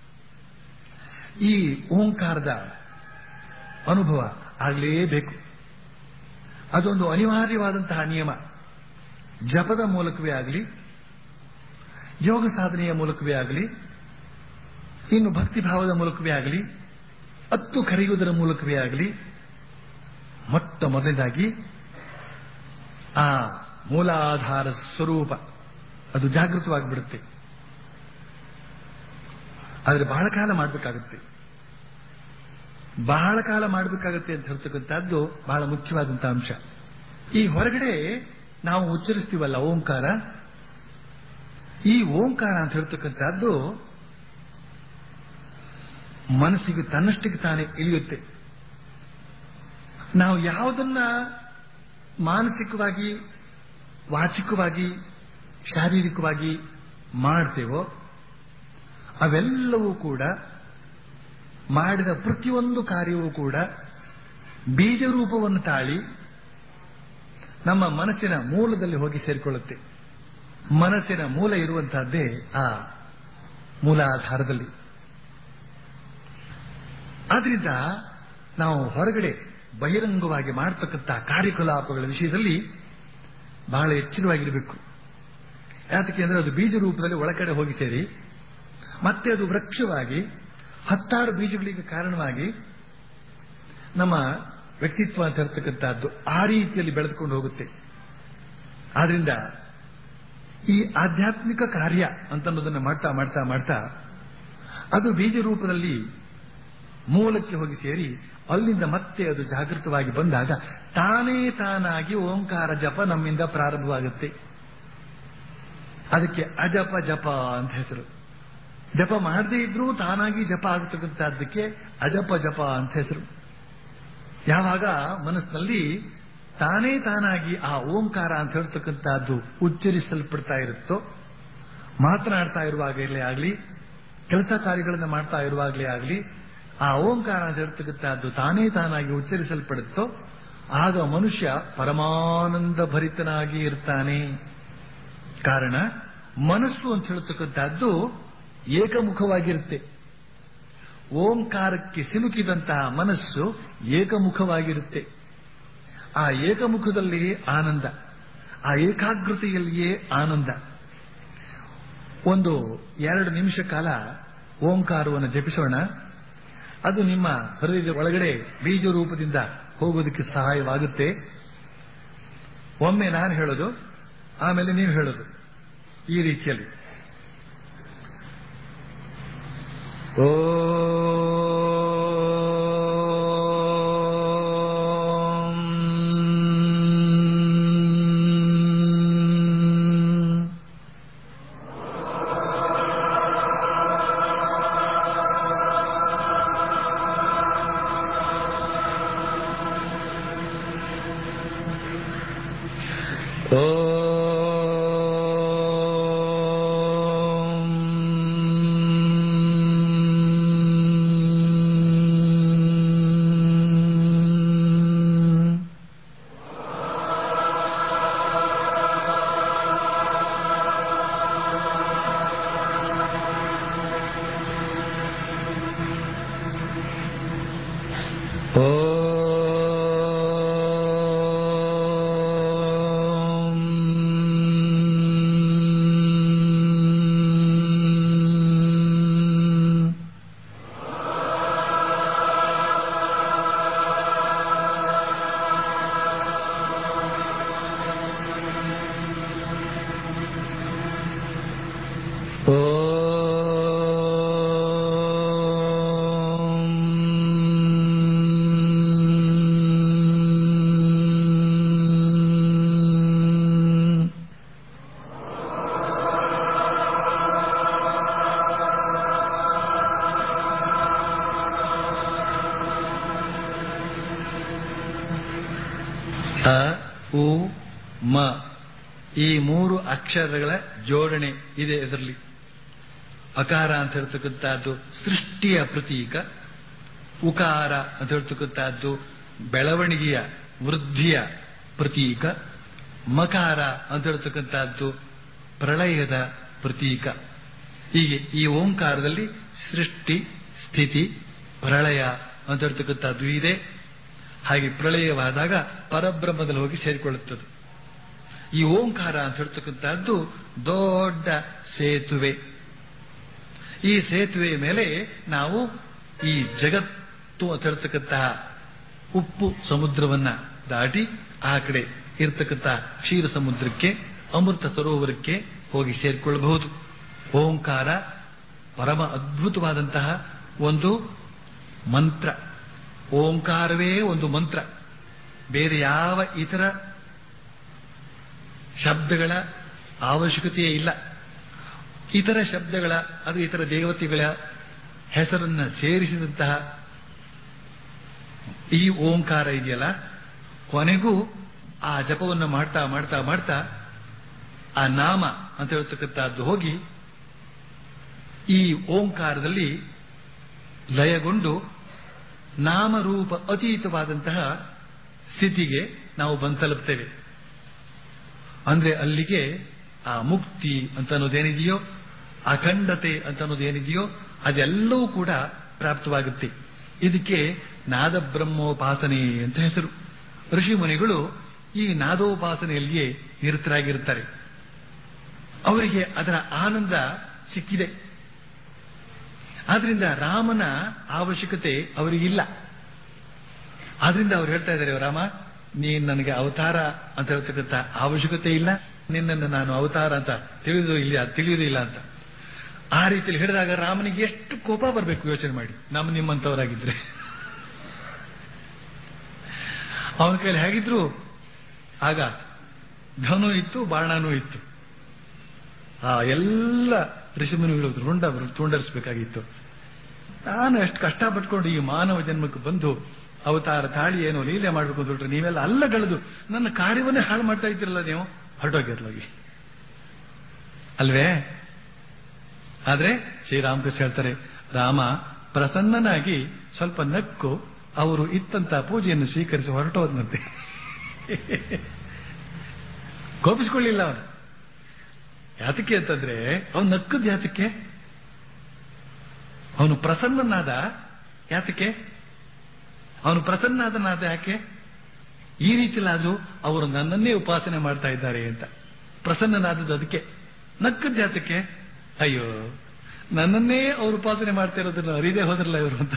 Speaker 2: ಈ ಓಂಕಾರದ ಅನುಭವ ಆಗಲೇಬೇಕು ಅದೊಂದು ಅನಿವಾರ್ಯವಾದಂತಹ ನಿಯಮ ಜಪದ ಮೂಲಕವೇ ಆಗಲಿ ಯೋಗ ಸಾಧನೆಯ ಮೂಲಕವೇ ಆಗಲಿ ಇನ್ನು ಭಕ್ತಿಭಾವದ ಮೂಲಕವೇ ಆಗಲಿ ಹತ್ತು ಕರೆಯುವುದರ ಮೂಲಕವೇ ಆಗಲಿ ಮೊಟ್ಟ ಮೊದಲನೇದಾಗಿ ಆ ಮೂಲಾಧಾರ ಸ್ವರೂಪ ಅದು ಜಾಗೃತವಾಗಿಬಿಡುತ್ತೆ ಆದರೆ ಬಹಳ ಕಾಲ ಮಾಡಬೇಕಾಗುತ್ತೆ ಬಹಳ ಕಾಲ ಮಾಡಬೇಕಾಗುತ್ತೆ ಅಂತ ಹೇಳ್ತಕ್ಕಂಥದ್ದು ಬಹಳ ಮುಖ್ಯವಾದಂತಹ ಅಂಶ ಈ ಹೊರಗಡೆ ನಾವು ಉಚ್ಚರಿಸ್ತೀವಲ್ಲ ಓಂಕಾರ ಈ ಓಂಕಾರ ಅಂತ ಹೇಳ್ತಕ್ಕಂಥದ್ದು ಮನಸ್ಸಿಗೆ ತನ್ನಷ್ಟಕ್ಕೆ ತಾನೇ ಇಳಿಯುತ್ತೆ ನಾವು ಯಾವುದನ್ನ ಮಾನಸಿಕವಾಗಿ ವಾಚಿಕವಾಗಿ ಶಾರೀರಿಕವಾಗಿ ಮಾಡ್ತೇವೋ ಅವೆಲ್ಲವೂ ಕೂಡ ಮಾಡಿದ ಪ್ರತಿಯೊಂದು ಕಾರ್ಯವೂ ಕೂಡ ಬೀಜ ರೂಪವನ್ನು ತಾಳಿ ನಮ್ಮ ಮನಸ್ಸಿನ ಮೂಲದಲ್ಲಿ ಹೋಗಿ ಸೇರಿಕೊಳ್ಳುತ್ತೆ ಮನಸ್ಸಿನ ಮೂಲ ಇರುವಂತಹದ್ದೇ ಆ ಮೂಲಾಧಾರದಲ್ಲಿ ಆದ್ರಿಂದ ನಾವು ಹೊರಗಡೆ ಬಹಿರಂಗವಾಗಿ ಮಾಡತಕ್ಕಂಥ ಕಾರ್ಯಕಲಾಪಗಳ ವಿಷಯದಲ್ಲಿ ಬಹಳ ಎಚ್ಚರವಾಗಿರಬೇಕು ಯಾತಕ್ಕೆ ಅಂದ್ರೆ ಅದು ಬೀಜ ರೂಪದಲ್ಲಿ ಒಳಗಡೆ ಹೋಗಿ ಸೇರಿ ಮತ್ತೆ ಅದು ವೃಕ್ಷವಾಗಿ ಹತ್ತಾರು ಬೀಜಗಳಿಗೆ ಕಾರಣವಾಗಿ ನಮ್ಮ ವ್ಯಕ್ತಿತ್ವ ಅಂತ ಹೇಳ್ತಕ್ಕಂಥದ್ದು ಆ ರೀತಿಯಲ್ಲಿ ಬೆಳೆದುಕೊಂಡು ಹೋಗುತ್ತೆ ಆದ್ರಿಂದ ಈ ಆಧ್ಯಾತ್ಮಿಕ ಕಾರ್ಯ ಅಂತನ್ನೋದನ್ನ ಮಾಡ್ತಾ ಮಾಡ್ತಾ ಮಾಡ್ತಾ ಅದು ಬೀಜ ರೂಪದಲ್ಲಿ ಮೂಲಕ್ಕೆ ಹೋಗಿ ಸೇರಿ ಅಲ್ಲಿಂದ ಮತ್ತೆ ಅದು ಜಾಗೃತವಾಗಿ ಬಂದಾಗ ತಾನೇ ತಾನಾಗಿ ಓಂಕಾರ ಜಪ ನಮ್ಮಿಂದ ಪ್ರಾರಂಭವಾಗುತ್ತೆ ಅದಕ್ಕೆ ಅಜಪ ಜಪ ಅಂತ ಹೆಸರು ಜಪ ಮಾಡದೇ ಇದ್ರೂ ತಾನಾಗಿ ಜಪ ಆಗತಕ್ಕಂಥದ್ದಕ್ಕೆ ಅಜಪ ಜಪ ಅಂತ ಹೆಸರು ಯಾವಾಗ ಮನಸ್ಸಿನಲ್ಲಿ ತಾನೇ ತಾನಾಗಿ ಆ ಓಂಕಾರ ಅಂತ ಹೇಳ್ತಕ್ಕಂಥದ್ದು ಉಚ್ಚರಿಸಲ್ಪಡ್ತಾ ಇರುತ್ತೋ ಮಾತನಾಡ್ತಾ ಇರುವಾಗಲೇ ಆಗಲಿ ಕೆಲಸ ಕಾರ್ಯಗಳನ್ನು ಮಾಡ್ತಾ ಇರುವಾಗಲೇ ಆಗಲಿ ಆ ಓಂಕಾರ ಅಂತ ಹೇಳ್ತಕ್ಕಂಥದ್ದು ತಾನೇ ತಾನಾಗಿ ಉಚ್ಚರಿಸಲ್ಪಡುತ್ತೋ ಆಗ ಮನುಷ್ಯ ಪರಮಾನಂದ ಭರಿತನಾಗಿ ಇರ್ತಾನೆ ಕಾರಣ ಮನಸ್ಸು ಅಂತ ಹೇಳ್ತಕ್ಕಂಥದ್ದು ಏಕಮುಖವಾಗಿರುತ್ತೆ ಓಂಕಾರಕ್ಕೆ ಸಿಲುಕಿದಂತಹ ಮನಸ್ಸು ಏಕಮುಖವಾಗಿರುತ್ತೆ ಆ ಏಕಮುಖದಲ್ಲಿಯೇ ಆನಂದ ಆ ಏಕಾಗ್ರತೆಯಲ್ಲಿಯೇ ಆನಂದ ಒಂದು ಎರಡು ನಿಮಿಷ ಕಾಲ ಓಂಕಾರವನ್ನು ಜಪಿಸೋಣ ಅದು ನಿಮ್ಮ ಹೃದಯದ ಒಳಗಡೆ ಬೀಜ ರೂಪದಿಂದ ಹೋಗೋದಕ್ಕೆ ಸಹಾಯವಾಗುತ್ತೆ ಒಮ್ಮೆ ನಾನು ಹೇಳೋದು ಆಮೇಲೆ ನೀವು ಹೇಳೋದು ಈ ರೀತಿಯಲ್ಲಿ ಓಂ ಓಂ ಮ ಈ ಮೂರು ಅಕ್ಷರಗಳ ಜೋಡಣೆ ಇದೆ ಇದರಲ್ಲಿ ಅಕಾರ ಅಂತ ಹೇಳ್ತಕ್ಕಂಥದ್ದು ಸೃಷ್ಟಿಯ ಪ್ರತೀಕ ಉಕಾರ ಅಂತ ಹೇಳ್ತಕ್ಕಂಥದ್ದು ಬೆಳವಣಿಗೆಯ ವೃದ್ಧಿಯ ಪ್ರತೀಕ ಮಕಾರ ಅಂತ ಹೇಳ್ತಕ್ಕಂಥದ್ದು ಪ್ರಳಯದ ಪ್ರತೀಕ ಹೀಗೆ ಈ ಓಂಕಾರದಲ್ಲಿ ಸೃಷ್ಟಿ ಸ್ಥಿತಿ ಪ್ರಳಯ ಅಂತ ಹೇಳ್ತಕ್ಕಂಥದ್ದು ಇದೆ ಹಾಗೆ ಪ್ರಳಯವಾದಾಗ ಪರಬ್ರಹ್ಮದಲ್ಲಿ ಹೋಗಿ ಸೇರಿಕೊಳ್ಳುತ್ತದೆ ಈ ಓಂಕಾರ ಅಂತ ಹೇಳ್ತಕ್ಕಂಥದ್ದು ದೊಡ್ಡ ಸೇತುವೆ ಈ ಸೇತುವೆಯ ಮೇಲೆ ನಾವು ಈ ಜಗತ್ತು ಅಂತ ಹೇಳ್ತಕ್ಕಂತಹ ಉಪ್ಪು ಸಮುದ್ರವನ್ನ ದಾಟಿ ಆ ಕಡೆ ಇರತಕ್ಕಂಥ ಕ್ಷೀರ ಸಮುದ್ರಕ್ಕೆ ಅಮೃತ ಸರೋವರಕ್ಕೆ ಹೋಗಿ ಸೇರಿಕೊಳ್ಳಬಹುದು ಓಂಕಾರ ಪರಮ ಅದ್ಭುತವಾದಂತಹ ಒಂದು ಮಂತ್ರ ಓಂಕಾರವೇ ಒಂದು ಮಂತ್ರ ಬೇರೆ ಯಾವ ಇತರ ಶಬ್ದಗಳ ಅವಶ್ಯಕತೆಯೇ ಇಲ್ಲ ಇತರ ಶಬ್ದಗಳ ಅದು ಇತರ ದೇವತೆಗಳ ಹೆಸರನ್ನ ಸೇರಿಸಿದಂತಹ ಈ ಓಂಕಾರ ಇದೆಯಲ್ಲ ಕೊನೆಗೂ ಆ ಜಪವನ್ನು ಮಾಡ್ತಾ ಮಾಡ್ತಾ ಮಾಡ್ತಾ ಆ ನಾಮ ಅಂತ ಹೇಳ್ತಕ್ಕಂಥದ್ದು ಹೋಗಿ ಈ ಓಂಕಾರದಲ್ಲಿ ಲಯಗೊಂಡು ನಾಮರೂಪ ಅತೀತವಾದಂತಹ ಸ್ಥಿತಿಗೆ ನಾವು ಬಂದು ತಲುಪ್ತೇವೆ ಅಂದ್ರೆ ಅಲ್ಲಿಗೆ ಆ ಮುಕ್ತಿ ಅಂತ ಅನ್ನೋದೇನಿದೆಯೋ ಅಖಂಡತೆ ಅಂತ ಅನ್ನೋದೇನಿದೆಯೋ ಅದೆಲ್ಲವೂ ಕೂಡ ಪ್ರಾಪ್ತವಾಗುತ್ತೆ ಇದಕ್ಕೆ ನಾದ ಬ್ರಹ್ಮೋಪಾಸನೆ ಅಂತ ಹೆಸರು ಋಷಿ ಮುನಿಗಳು ಈ ನಾದೋಪಾಸನೆಯಲ್ಲಿಯೇ ನಿರತರಾಗಿರುತ್ತಾರೆ ಅವರಿಗೆ ಅದರ ಆನಂದ ಸಿಕ್ಕಿದೆ ಆದ್ರಿಂದ ರಾಮನ ಅವಶ್ಯಕತೆ ಅವರಿಗಿಲ್ಲ ಆದ್ರಿಂದ ಅವ್ರು ಹೇಳ್ತಾ ಇದ್ದಾರೆ ರಾಮ ನೀನ್ ನನಗೆ ಅವತಾರ ಅಂತ ಹೇಳ್ತಕ್ಕಂಥ ಅವಶ್ಯಕತೆ ಇಲ್ಲ ನಿನ್ನನ್ನು ನಾನು ಅವತಾರ ಅಂತ ತಿಳಿದು ಇಲ್ಲ ತಿಳಿಯುವುದೇ ಇಲ್ಲ ಅಂತ ಆ ರೀತಿಯಲ್ಲಿ ಹೇಳಿದಾಗ ರಾಮನಿಗೆ ಎಷ್ಟು ಕೋಪ ಬರಬೇಕು ಯೋಚನೆ ಮಾಡಿ ನಮ್ಮ ನಿಮ್ಮಂತವರಾಗಿದ್ರೆ ಅವನ ಕೈಲಿ ಹೇಗಿದ್ರು ಆಗ ಧನು ಇತ್ತು ಬಾಣನೂ ಇತ್ತು ಆ ಎಲ್ಲ ಋಷಿಮುನಿಗಳು ರುಂಡ ತುಂಡರಿಸಬೇಕಾಗಿತ್ತು ನಾನು ಎಷ್ಟು ಕಷ್ಟಪಟ್ಕೊಂಡು ಈ ಮಾನವ ಜನ್ಮಕ್ಕೆ ಬಂದು ಅವತಾರ ತಾಳಿ ಏನೋ ಲೀಲೆ ಮಾಡ್ಬೇಕು ಅಂತ ಹೊರಟ್ರೆ ನೀವೆಲ್ಲ ಅಲ್ಲಗಳೆದು ನನ್ನ ಕಾರ್ಯವನ್ನೇ ಹಾಳು ಮಾಡ್ತಾ ಇದ್ದೀರಲ್ಲ ನೀವು ಹೊರಟೋಗಿರ್ಲಾಗಿ ಅಲ್ವೇ ಆದ್ರೆ ಶ್ರೀರಾಮಕೃಷ್ಣ ಹೇಳ್ತಾರೆ ರಾಮ ಪ್ರಸನ್ನನಾಗಿ ಸ್ವಲ್ಪ ನಕ್ಕು ಅವರು ಇತ್ತಂತ ಪೂಜೆಯನ್ನು ಸ್ವೀಕರಿಸಿ ಹೊರಟೋದ್ನಂತೆ ಕೋಪಿಸ್ಕೊಳ್ಳಿಲ್ಲ ಅವನು ಯಾತಕ್ಕೆ ಅಂತಂದ್ರೆ ಅವನು ನಕ್ಕದ್ ಯಾತಕ್ಕೆ ಅವನು ಪ್ರಸನ್ನನಾದ ಯಾತಕ್ಕೆ ಅವನು ಪ್ರಸನ್ನಾದನಾದ ಯಾಕೆ ಈ ರೀತಿಲಾದ್ರೂ ಅವರು ನನ್ನನ್ನೇ ಉಪಾಸನೆ ಮಾಡ್ತಾ ಇದ್ದಾರೆ ಅಂತ ಪ್ರಸನ್ನನಾದದ್ದು ಅದಕ್ಕೆ ನಕ್ಕದ್ ಯಾತಕ್ಕೆ ಅಯ್ಯೋ ನನ್ನನ್ನೇ ಅವ್ರು ಉಪಾಸನೆ ಮಾಡ್ತಾ ಇರೋದನ್ನ ಅರಿದೇ ಹೋದ್ರಲ್ಲ ಇವರು ಅಂತ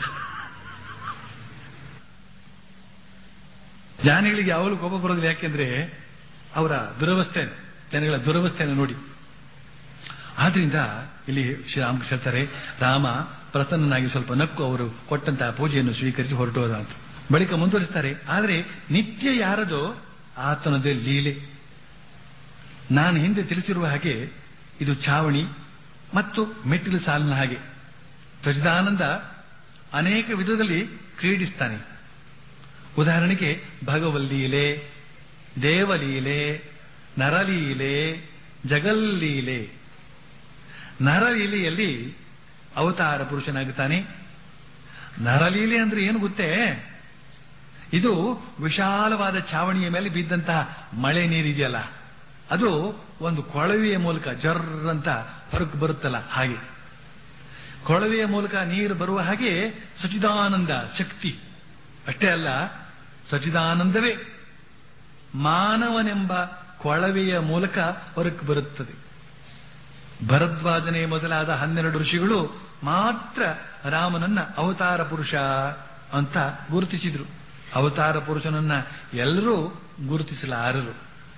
Speaker 2: ಜ್ಞಾನಿಗಳಿಗೆ ಯಾವಾಗಲೂ ಕೋಪ ಬರೋದಿಲ್ಲ ಯಾಕೆಂದ್ರೆ ಅವರ ದುರವಸ್ಥೆ ಜನಗಳ ದುರವಸ್ಥೆಯನ್ನು ನೋಡಿ ಆದ್ರಿಂದ ಇಲ್ಲಿ ಶ್ರೀರಾಮಕೃಷ್ಣ ಹೇಳ್ತಾರೆ ರಾಮ ಪ್ರಸನ್ನನಾಗಿ ಸ್ವಲ್ಪ ನಕ್ಕು ಅವರು ಕೊಟ್ಟಂತಹ ಪೂಜೆಯನ್ನು ಸ್ವೀಕರಿಸಿ ಹೊರಟೋದ ಅಂತ ಬಳಿಕ ಮುಂದುವರಿಸ್ತಾರೆ ಆದರೆ ನಿತ್ಯ ಯಾರದೋ ಆತನದೇ ಲೀಲೆ ನಾನು ಹಿಂದೆ ತಿಳಿಸಿರುವ ಹಾಗೆ ಇದು ಛಾವಣಿ ಮತ್ತು ಮೆಟ್ಟಿಲು ಸಾಲಿನ ಹಾಗೆ ಸಚಿದಾನಂದ ಅನೇಕ ವಿಧದಲ್ಲಿ ಕ್ರೀಡಿಸ್ತಾನೆ ಉದಾಹರಣೆಗೆ ಭಗವಲ್ಲೀಲೆ ದೇವಲೀಲೆ ನರಲೀಲೆ ಜಗಲ್ಲೀಲೆ ನರಲೀಲೆಯಲ್ಲಿ ಅವತಾರ ಪುರುಷನಾಗುತ್ತಾನೆ ನರಲೀಲೆ ಅಂದ್ರೆ ಏನು ಗೊತ್ತೇ ಇದು ವಿಶಾಲವಾದ ಛಾವಣಿಯ ಮೇಲೆ ಬಿದ್ದಂತಹ ಮಳೆ ನೀರಿದೆಯಲ್ಲ ಅದು ಒಂದು ಕೊಳವೆಯ ಮೂಲಕ ಜರ್ರಂತ ಹೊರಗೆ ಬರುತ್ತಲ್ಲ ಹಾಗೆ ಕೊಳವೆಯ ಮೂಲಕ ನೀರು ಬರುವ ಹಾಗೆ ಸಚಿದಾನಂದ ಶಕ್ತಿ ಅಷ್ಟೇ ಅಲ್ಲ ಸಚಿದಾನಂದವೇ ಮಾನವನೆಂಬ ಕೊಳವೆಯ ಮೂಲಕ ಹೊರಕ್ಕೆ ಬರುತ್ತದೆ ಭರದ್ವಾಜನೆ ಮೊದಲಾದ ಹನ್ನೆರಡು ಋಷಿಗಳು ಮಾತ್ರ ರಾಮನನ್ನ ಅವತಾರ ಪುರುಷ ಅಂತ ಗುರುತಿಸಿದ್ರು ಅವತಾರ ಪುರುಷನನ್ನ ಎಲ್ಲರೂ ಗುರುತಿಸಲಾರರು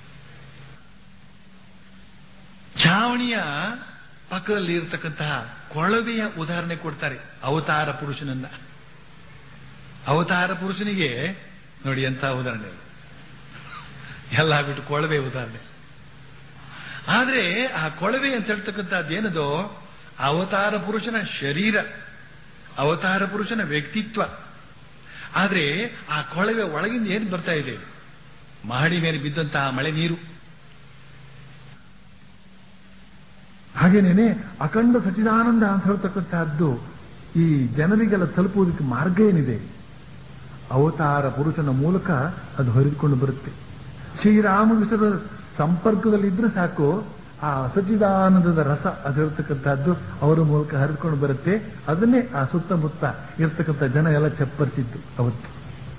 Speaker 2: ಛಾವಣಿಯ ಪಕ್ಕದಲ್ಲಿ ಇರತಕ್ಕಂತಹ ಕೊಳವೆಯ ಉದಾಹರಣೆ ಕೊಡ್ತಾರೆ ಅವತಾರ ಪುರುಷನನ್ನ ಅವತಾರ ಪುರುಷನಿಗೆ ನೋಡಿ ಎಂತ ಉದಾಹರಣೆ ಎಲ್ಲ ಬಿಟ್ಟು ಕೊಳವೆ ಉದಾಹರಣೆ ಆದ್ರೆ ಆ ಕೊಳವೆ ಅಂತ ಹೇಳ್ತಕ್ಕಂಥದ್ದು ಏನದೋ ಅವತಾರ ಪುರುಷನ ಶರೀರ ಅವತಾರ ಪುರುಷನ ವ್ಯಕ್ತಿತ್ವ ಆದ್ರೆ ಆ ಕೊಳವೆ ಒಳಗಿಂದ ಏನು ಬರ್ತಾ ಇದೆ ಮಹಡಿ ಮೇಲೆ ಬಿದ್ದಂತಹ ಮಳೆ ನೀರು ಹಾಗೇನೇನೆ ಅಖಂಡ ಸಚಿದಾನಂದ ಅಂತ ಹೇಳ್ತಕ್ಕಂತಹದ್ದು ಈ ಜನರಿಗೆಲ್ಲ ತಲುಪುವುದಕ್ಕೆ ಮಾರ್ಗ ಏನಿದೆ ಅವತಾರ ಪುರುಷನ ಮೂಲಕ ಅದು ಹರಿದುಕೊಂಡು ಬರುತ್ತೆ ಶ್ರೀರಾಮಕೃಷ್ಣರ ಸಂಪರ್ಕದಲ್ಲಿದ್ರೆ ಸಾಕು ಆ ಸಚ್ಚಿದಾನಂದದ ರಸ ಅದಿರ್ತಕ್ಕಂಥದ್ದು ಅವರ ಮೂಲಕ ಹರಿದುಕೊಂಡು ಬರುತ್ತೆ ಅದನ್ನೇ ಆ ಸುತ್ತಮುತ್ತ ಇರ್ತಕ್ಕಂಥ ಜನ ಎಲ್ಲ ಚಪ್ಪರಿಸಿದ್ದು ಅವತ್ತು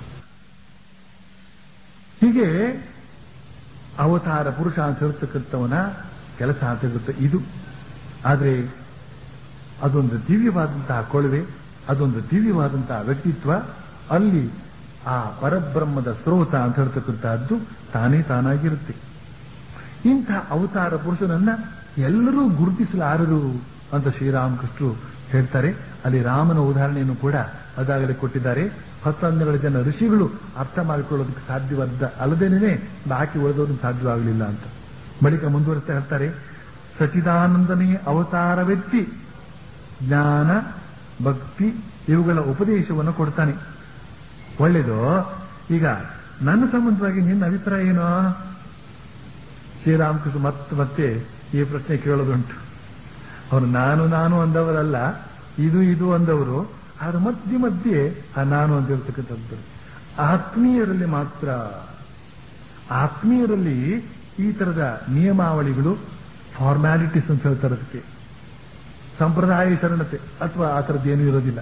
Speaker 2: ಹೀಗೆ ಅವತಾರ ಪುರುಷ ಅಂತ ಹೇಳ್ತಕ್ಕಂಥವನ ಕೆಲಸ ಅಂತ ಇರುತ್ತೆ ಇದು ಆದರೆ ಅದೊಂದು ದಿವ್ಯವಾದಂತಹ ಕೊಳವೆ ಅದೊಂದು ದಿವ್ಯವಾದಂತಹ ವ್ಯಕ್ತಿತ್ವ ಅಲ್ಲಿ ಆ ಪರಬ್ರಹ್ಮದ ಸ್ರೋತ ಅಂತ ಹೇಳ್ತಕ್ಕಂತಹದ್ದು ತಾನೇ ತಾನಾಗಿರುತ್ತೆ ಇಂಥ ಅವತಾರ ಪುರುಷನನ್ನ ಎಲ್ಲರೂ ಗುರುತಿಸಲಾರರು ಅಂತ ಶ್ರೀರಾಮಕೃಷ್ಣರು ಹೇಳ್ತಾರೆ ಅಲ್ಲಿ ರಾಮನ ಉದಾಹರಣೆಯನ್ನು ಕೂಡ ಅದಾಗಲೇ ಕೊಟ್ಟಿದ್ದಾರೆ ಹತ್ತನ್ನೆರಡು ಜನ ಋಷಿಗಳು ಅರ್ಥ ಮಾಡಿಕೊಳ್ಳೋದಕ್ಕೆ ಸಾಧ್ಯವಾದ ಅಲ್ಲದೇನೆ ಬಾಕಿ ಉಳಿದೋದನ್ನು ಸಾಧ್ಯವಾಗಲಿಲ್ಲ ಅಂತ ಬಳಿಕ ಮುಂದುವರಿಸ್ತಾ ಹೇಳ್ತಾರೆ ಸಚಿದಾನಂದನೇ ಅವತಾರ ವ್ಯಕ್ತಿ ಜ್ಞಾನ ಭಕ್ತಿ ಇವುಗಳ ಉಪದೇಶವನ್ನು ಕೊಡ್ತಾನೆ ಒಳ್ಳೇದು ಈಗ ನನ್ನ ಸಂಬಂಧವಾಗಿ ನಿನ್ನ ಅಭಿಪ್ರಾಯ ಏನೋ ಶ್ರೀರಾಮಕೃಷ್ಣ ಮತ್ತೆ ಮತ್ತೆ ಈ ಪ್ರಶ್ನೆ ಕೇಳೋದುಂಟು ಅವರು ನಾನು ನಾನು ಅಂದವರಲ್ಲ ಇದು ಇದು ಅಂದವರು ಆದ್ರೆ ಮಧ್ಯೆ ಮಧ್ಯೆ ಆ ನಾನು ಅಂದಿರ್ತಕ್ಕಂಥದ್ದು ಆತ್ಮೀಯರಲ್ಲಿ ಮಾತ್ರ ಆತ್ಮೀಯರಲ್ಲಿ ಈ ತರದ ನಿಯಮಾವಳಿಗಳು ಫಾರ್ಮ್ಯಾಲಿಟೀಸ್ ಅಂತ ಹೇಳ್ತಾರೆ ಅದಕ್ಕೆ ಸಂಪ್ರದಾಯ ಶರಣತೆ ಅಥವಾ ಆ ಥರದ್ದೇನೂ ಇರೋದಿಲ್ಲ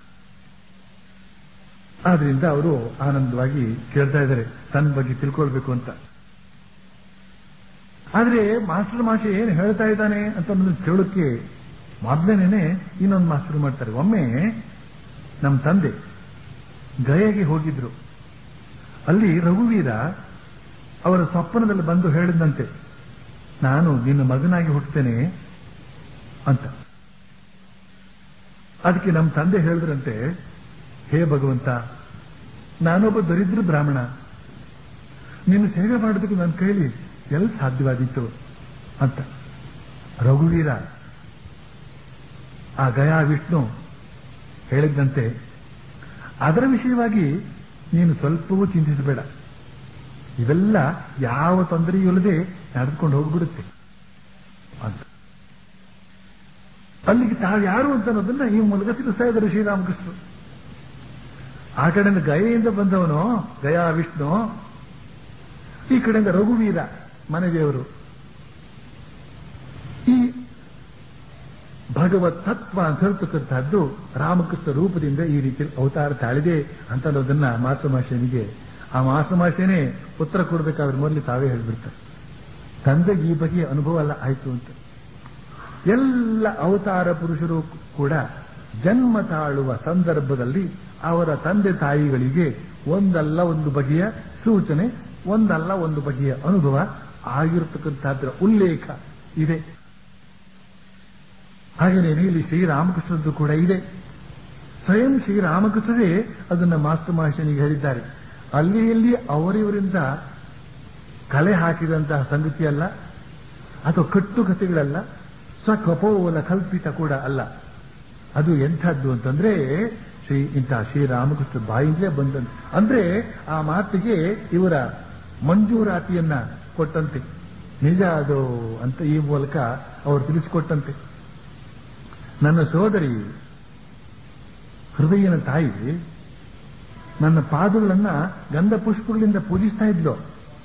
Speaker 2: ಆದ್ರಿಂದ ಅವರು ಆನಂದವಾಗಿ ಕೇಳ್ತಾ ಇದ್ದಾರೆ ತನ್ನ ಬಗ್ಗೆ ತಿಳ್ಕೊಳ್ಬೇಕು ಅಂತ ಆದ್ರೆ ಮಾಸ್ಟರ್ ಮಾಷೆ ಏನು ಹೇಳ್ತಾ ಇದ್ದಾನೆ ಅಂತ ಅನ್ನೋದನ್ನ ಕೇಳೋಕ್ಕೆ ಮೊದಲೇನೆ ಇನ್ನೊಂದು ಮಾಸ್ಟರ್ ಮಾಡ್ತಾರೆ ಒಮ್ಮೆ ನಮ್ಮ ತಂದೆ ಗಯಗೆ ಹೋಗಿದ್ರು ಅಲ್ಲಿ ರಘುವೀರ ಅವರ ಸ್ವಪ್ನದಲ್ಲಿ ಬಂದು ಹೇಳಿದಂತೆ ನಾನು ನಿನ್ನ ಮಗನಾಗಿ ಹುಟ್ಟುತ್ತೇನೆ ಅಂತ ಅದಕ್ಕೆ ನಮ್ಮ ತಂದೆ ಹೇಳಿದ್ರಂತೆ ಹೇ ಭಗವಂತ ನಾನೊಬ್ಬ ದರಿದ್ರ ಬ್ರಾಹ್ಮಣ ನಿನ್ನ ಸೇವೆ ಮಾಡೋದಕ್ಕೆ ನನ್ನ ಕೈಲಿ ಎಲ್ಲಿ ಸಾಧ್ಯವಾದೀತು ಅಂತ ರಘುವೀರ ಆ ಗಯಾ ವಿಷ್ಣು ಹೇಳಿದ್ದಂತೆ ಅದರ ವಿಷಯವಾಗಿ ನೀನು ಸ್ವಲ್ಪವೂ ಚಿಂತಿಸಬೇಡ ಇವೆಲ್ಲ ಯಾವ ತೊಂದರೆಯೂ ಇಲ್ಲದೆ ನಡೆದುಕೊಂಡು ಹೋಗ್ಬಿಡುತ್ತೆ ಅಂತ ಅಲ್ಲಿಗೆ ತಾವು ಯಾರು ಅಂತ ಅನ್ನೋದನ್ನ ಈ ಮೂಲಕ ತಿಳಿಸ್ತಾ ಇದ್ದಾರೆ ಶ್ರೀರಾಮಕೃಷ್ಣರು ಆ ಕಡೆಯಿಂದ ಗಯೆಯಿಂದ ಬಂದವನು ಗಯಾ ವಿಷ್ಣು ಈ ಕಡೆಯಿಂದ ರಘುವೀರ ಮನೆದೇವರು ಈ ಭಗವತ್ ತತ್ವ ಅಂತ ಹೇಳ್ತಕ್ಕಂಥದ್ದು ರಾಮಕೃಷ್ಣ ರೂಪದಿಂದ ಈ ರೀತಿ ಅವತಾರ ತಾಳಿದೆ ಅಂತ ಅನ್ನೋದನ್ನ ಮಾಸಮಾಶನಿಗೆ ಆ ಮಾಸಮಾಶನೇ ಉತ್ತರ ಕೊಡಬೇಕಾದ್ರೆ ಮೊದಲು ತಾವೇ ಹೇಳ್ಬಿಡ್ತಾರೆ ತಂದೆಗೆ ಈ ಬಗೆಯ ಅನುಭವ ಎಲ್ಲ ಆಯ್ತು ಅಂತ ಎಲ್ಲ ಅವತಾರ ಪುರುಷರು ಕೂಡ ಜನ್ಮ ತಾಳುವ ಸಂದರ್ಭದಲ್ಲಿ ಅವರ ತಂದೆ ತಾಯಿಗಳಿಗೆ ಒಂದಲ್ಲ ಒಂದು ಬಗೆಯ ಸೂಚನೆ ಒಂದಲ್ಲ ಒಂದು ಬಗೆಯ ಅನುಭವ ಆಗಿರತಕ್ಕಂಥದ್ರ ಉಲ್ಲೇಖ ಇದೆ ಹಾಗೆಯೇ ಇಲ್ಲಿ ಶ್ರೀರಾಮಕೃಷ್ಣದ್ದು ಕೂಡ ಇದೆ ಸ್ವಯಂ ಶ್ರೀರಾಮಕೃಷ್ಣರೇ ಅದನ್ನ ಮಾಸ್ಟರ್ ಮಾಷನಿಗೆ ಹೇಳಿದ್ದಾರೆ ಅಲ್ಲಿ ಇಲ್ಲಿ ಅವರಿವರಿಂದ ಕಲೆ ಹಾಕಿದಂತಹ ಸಂಗತಿ ಅಲ್ಲ ಅಥವಾ ಕಟ್ಟುಕತೆಗಳಲ್ಲ ಸ್ವಕಪೋಲ ಕಲ್ಪಿತ ಕೂಡ ಅಲ್ಲ ಅದು ಎಂಥದ್ದು ಅಂತಂದ್ರೆ ಶ್ರೀ ಇಂತಹ ಶ್ರೀರಾಮಕೃಷ್ಣ ಬಾಯಿಂದಲೇ ಬಂದಂತೆ ಅಂದ್ರೆ ಆ ಮಾತಿಗೆ ಇವರ ಮಂಜೂರಾತಿಯನ್ನ ಕೊಟ್ಟಂತೆ ನಿಜ ಅದು ಅಂತ ಈ ಮೂಲಕ ಅವರು ತಿಳಿಸಿಕೊಟ್ಟಂತೆ ನನ್ನ ಸೋದರಿ ಹೃದಯನ ತಾಯಿ ನನ್ನ ಪಾದಗಳನ್ನ ಗಂಧ ಪುಷ್ಪಗಳಿಂದ ಪೂಜಿಸ್ತಾ ಇದ್ಲು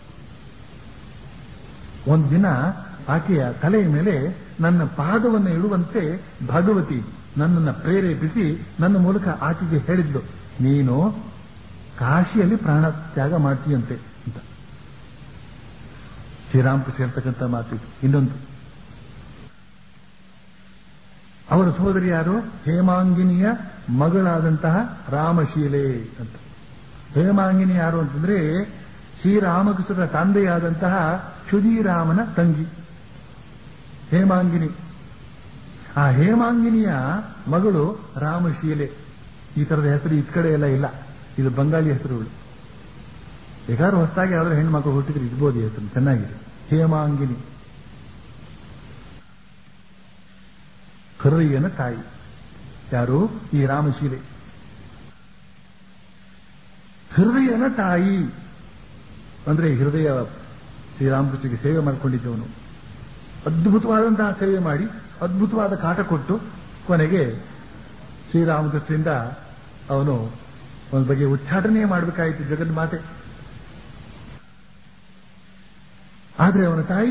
Speaker 2: ಒಂದು ದಿನ ಆಕೆಯ ತಲೆಯ ಮೇಲೆ ನನ್ನ ಪಾದವನ್ನು ಇಡುವಂತೆ ಭಗವತಿ ನನ್ನನ್ನು ಪ್ರೇರೇಪಿಸಿ ನನ್ನ ಮೂಲಕ ಆಕೆಗೆ ಹೇಳಿದ್ಲು ನೀನು ಕಾಶಿಯಲ್ಲಿ ಪ್ರಾಣ ತ್ಯಾಗ ಮಾಡ್ತೀಯಂತೆ ಅಂತ ಶ್ರೀರಾಮಕೃಷ್ಣ ಹೇಳ್ತಕ್ಕಂಥ ಮಾತು ಇನ್ನೊಂದು ಅವರ ಸೋದರಿ ಯಾರು ಹೇಮಾಂಗಿನಿಯ ಮಗಳಾದಂತಹ ರಾಮಶೀಲೆ ಅಂತ ಹೇಮಾಂಗಿನಿ ಯಾರು ಅಂತಂದ್ರೆ ಶ್ರೀರಾಮಕೃಷ್ಣರ ತಂದೆಯಾದಂತಹ ಕ್ಷುದಿರಾಮನ ತಂಗಿ ಹೇಮಾಂಗಿನಿ ಆ ಹೇಮಾಂಗಿನಿಯ ಮಗಳು ರಾಮಶೀಲೆ ಈ ತರದ ಹೆಸರು ಈ ಕಡೆ ಎಲ್ಲ ಇಲ್ಲ ಇದು ಬಂಗಾಳಿ ಹೆಸರುಗಳು ಬೇಕಾದ್ರೂ ಹೊಸದಾಗಿ ಯಾವ್ದಾದ್ರು ಹೆಣ್ಮಕ್ಳು ಹುಟ್ಟಿದ್ರೆ ಇರ್ಬೋದು ಈ ಹೆಸರು ಚೆನ್ನಾಗಿದೆ ಹೇಮಾಂಗಿನಿ ಹೃದಯನ ತಾಯಿ ಯಾರು ಈ ರಾಮಶೀಲೆ ಹೃದಯನ ತಾಯಿ ಅಂದ್ರೆ ಹೃದಯ ಶ್ರೀರಾಮಕೃಷ್ಣಗೆ ಸೇವೆ ಮಾಡಿಕೊಂಡಿದ್ದವನು ಅದ್ಭುತವಾದಂತಹ ಸೇವೆ ಮಾಡಿ ಅದ್ಭುತವಾದ ಕಾಟ ಕೊಟ್ಟು ಕೊನೆಗೆ ಶ್ರೀರಾಮಕೃಷ್ಣರಿಂದ ಅವನು ಒಂದು ಬಗ್ಗೆ ಉಚ್ಚಾಟನೆ ಮಾಡಬೇಕಾಯಿತು ಜಗನ್ಮಾತೆ ಆದರೆ ಅವನ ತಾಯಿ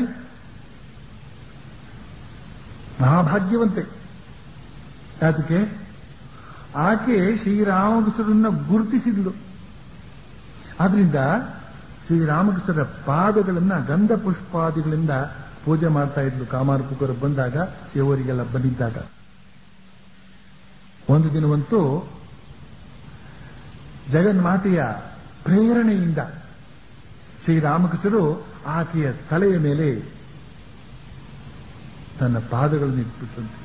Speaker 2: ಮಹಾಭಾಗ್ಯವಂತೆ ಯಾತಕ್ಕೆ ಆಕೆ ಶ್ರೀರಾಮಕೃಷ್ಣರನ್ನ ಗುರುತಿಸಿದ್ಲು ಆದ್ರಿಂದ ಶ್ರೀರಾಮಕೃಷ್ಣರ ಪಾದಗಳನ್ನ ಗಂಧ ಪುಷ್ಪಾದಿಗಳಿಂದ ಪೂಜೆ ಮಾಡ್ತಾ ಇದ್ಲು ಕಾಮಾರ್ಪುಕರು ಬಂದಾಗ ಶಿವರಿಗೆಲ್ಲ ಬಂದಿದ್ದಾಗ ಒಂದು ದಿನವಂತೂ ಜಗನ್ಮಾತೆಯ ಪ್ರೇರಣೆಯಿಂದ ಶ್ರೀರಾಮಕೃಷ್ಣರು ಆಕೆಯ ತಲೆಯ ಮೇಲೆ ತನ್ನ ಪಾದಗಳನ್ನು ಇಟ್ಬಿಟ್ಟಂತೆ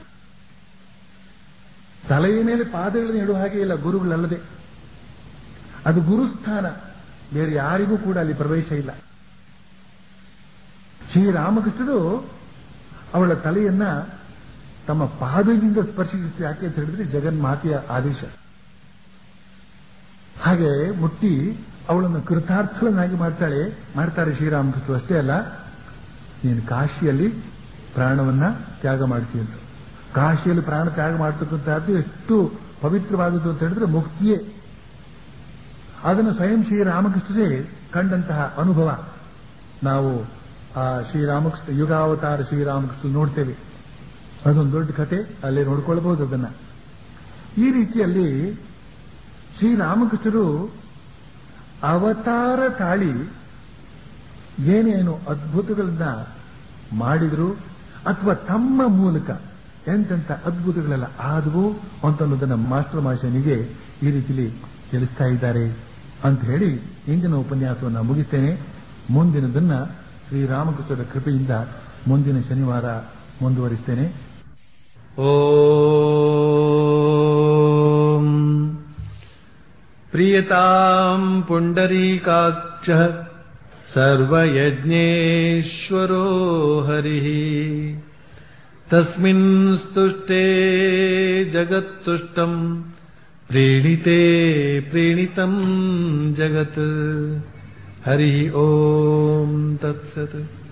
Speaker 2: ತಲೆಯ ಮೇಲೆ ಪಾದಗಳನ್ನು ಇಡುವ ಹಾಗೆ ಇಲ್ಲ ಗುರುಗಳಲ್ಲದೆ ಅದು ಗುರುಸ್ಥಾನ ಬೇರೆ ಯಾರಿಗೂ ಕೂಡ ಅಲ್ಲಿ ಪ್ರವೇಶ ಇಲ್ಲ ಶ್ರೀರಾಮಕೃಷ್ಣರು ಅವಳ ತಲೆಯನ್ನ ತಮ್ಮ ಪಾದದಿಂದ ಸ್ಪರ್ಶಿಸಿ ಯಾಕೆ ಅಂತ ಹೇಳಿದ್ರೆ ಜಗನ್ಮಾತೆಯ ಆದೇಶ ಹಾಗೆ ಮುಟ್ಟಿ ಅವಳನ್ನು ಕೃತಾರ್ಥವನ್ನಾಗಿ ಮಾಡ್ತಾಳೆ ಮಾಡ್ತಾರೆ ಶ್ರೀರಾಮಕೃಷ್ಣ ಅಷ್ಟೇ ಅಲ್ಲ ನೀನು ಕಾಶಿಯಲ್ಲಿ ಪ್ರಾಣವನ್ನ ತ್ಯಾಗ ಮಾಡ್ತೀಯ ಅಂತ ಕಾಶಿಯಲ್ಲಿ ಪ್ರಾಣ ತ್ಯಾಗ ಮಾಡ್ತಕ್ಕಂಥದ್ದು ಎಷ್ಟು ಪವಿತ್ರವಾದದ್ದು ಅಂತ ಹೇಳಿದ್ರೆ ಮುಕ್ತಿಯೇ ಅದನ್ನು ಸ್ವಯಂ ಶ್ರೀರಾಮಕೃಷ್ಣರೇ ಕಂಡಂತಹ ಅನುಭವ ನಾವು ಆ ಶ್ರೀರಾಮಕೃಷ್ಣ ಯುಗಾವತಾರ ಶ್ರೀರಾಮಕೃಷ್ಣ ನೋಡ್ತೇವೆ ಅದೊಂದು ದೊಡ್ಡ ಕತೆ ಅಲ್ಲೇ ನೋಡ್ಕೊಳ್ಬಹುದು ಅದನ್ನ ಈ ರೀತಿಯಲ್ಲಿ ಶ್ರೀರಾಮಕೃಷ್ಣರು ಅವತಾರ ತಾಳಿ ಏನೇನು ಅದ್ಭುತಗಳನ್ನ ಮಾಡಿದ್ರು ಅಥವಾ ತಮ್ಮ ಮೂಲಕ ಎಂತೆಂಥ ಅದ್ಭುತಗಳೆಲ್ಲ ಆದವು ಅಂತ ಅನ್ನೋದನ್ನ ಮಾಸ್ಟರ್ ಮಾಷನಿಗೆ ಈ ರೀತಿಲಿ ತಿಳಿಸ್ತಾ ಇದ್ದಾರೆ ಅಂತ ಹೇಳಿ ಇಂದಿನ ಉಪನ್ಯಾಸವನ್ನು ಮುಗಿಸ್ತೇನೆ ಮುಂದಿನದನ್ನ ಶ್ರೀರಾಮಕೃಷ್ಣರ ಕೃಪೆಯಿಂದ ಮುಂದಿನ ಶನಿವಾರ ಮುಂದುವರಿಸ್ತೇನೆ
Speaker 1: ॐ प्रियताम् पुण्डरीकाक्षः सर्वयज्ञेश्वरो हरिः तस्मिन् स्तुष्टे जगत्तुष्टम् प्रीणिते प्रीणितम् जगत् हरिः ॐ तत्सत्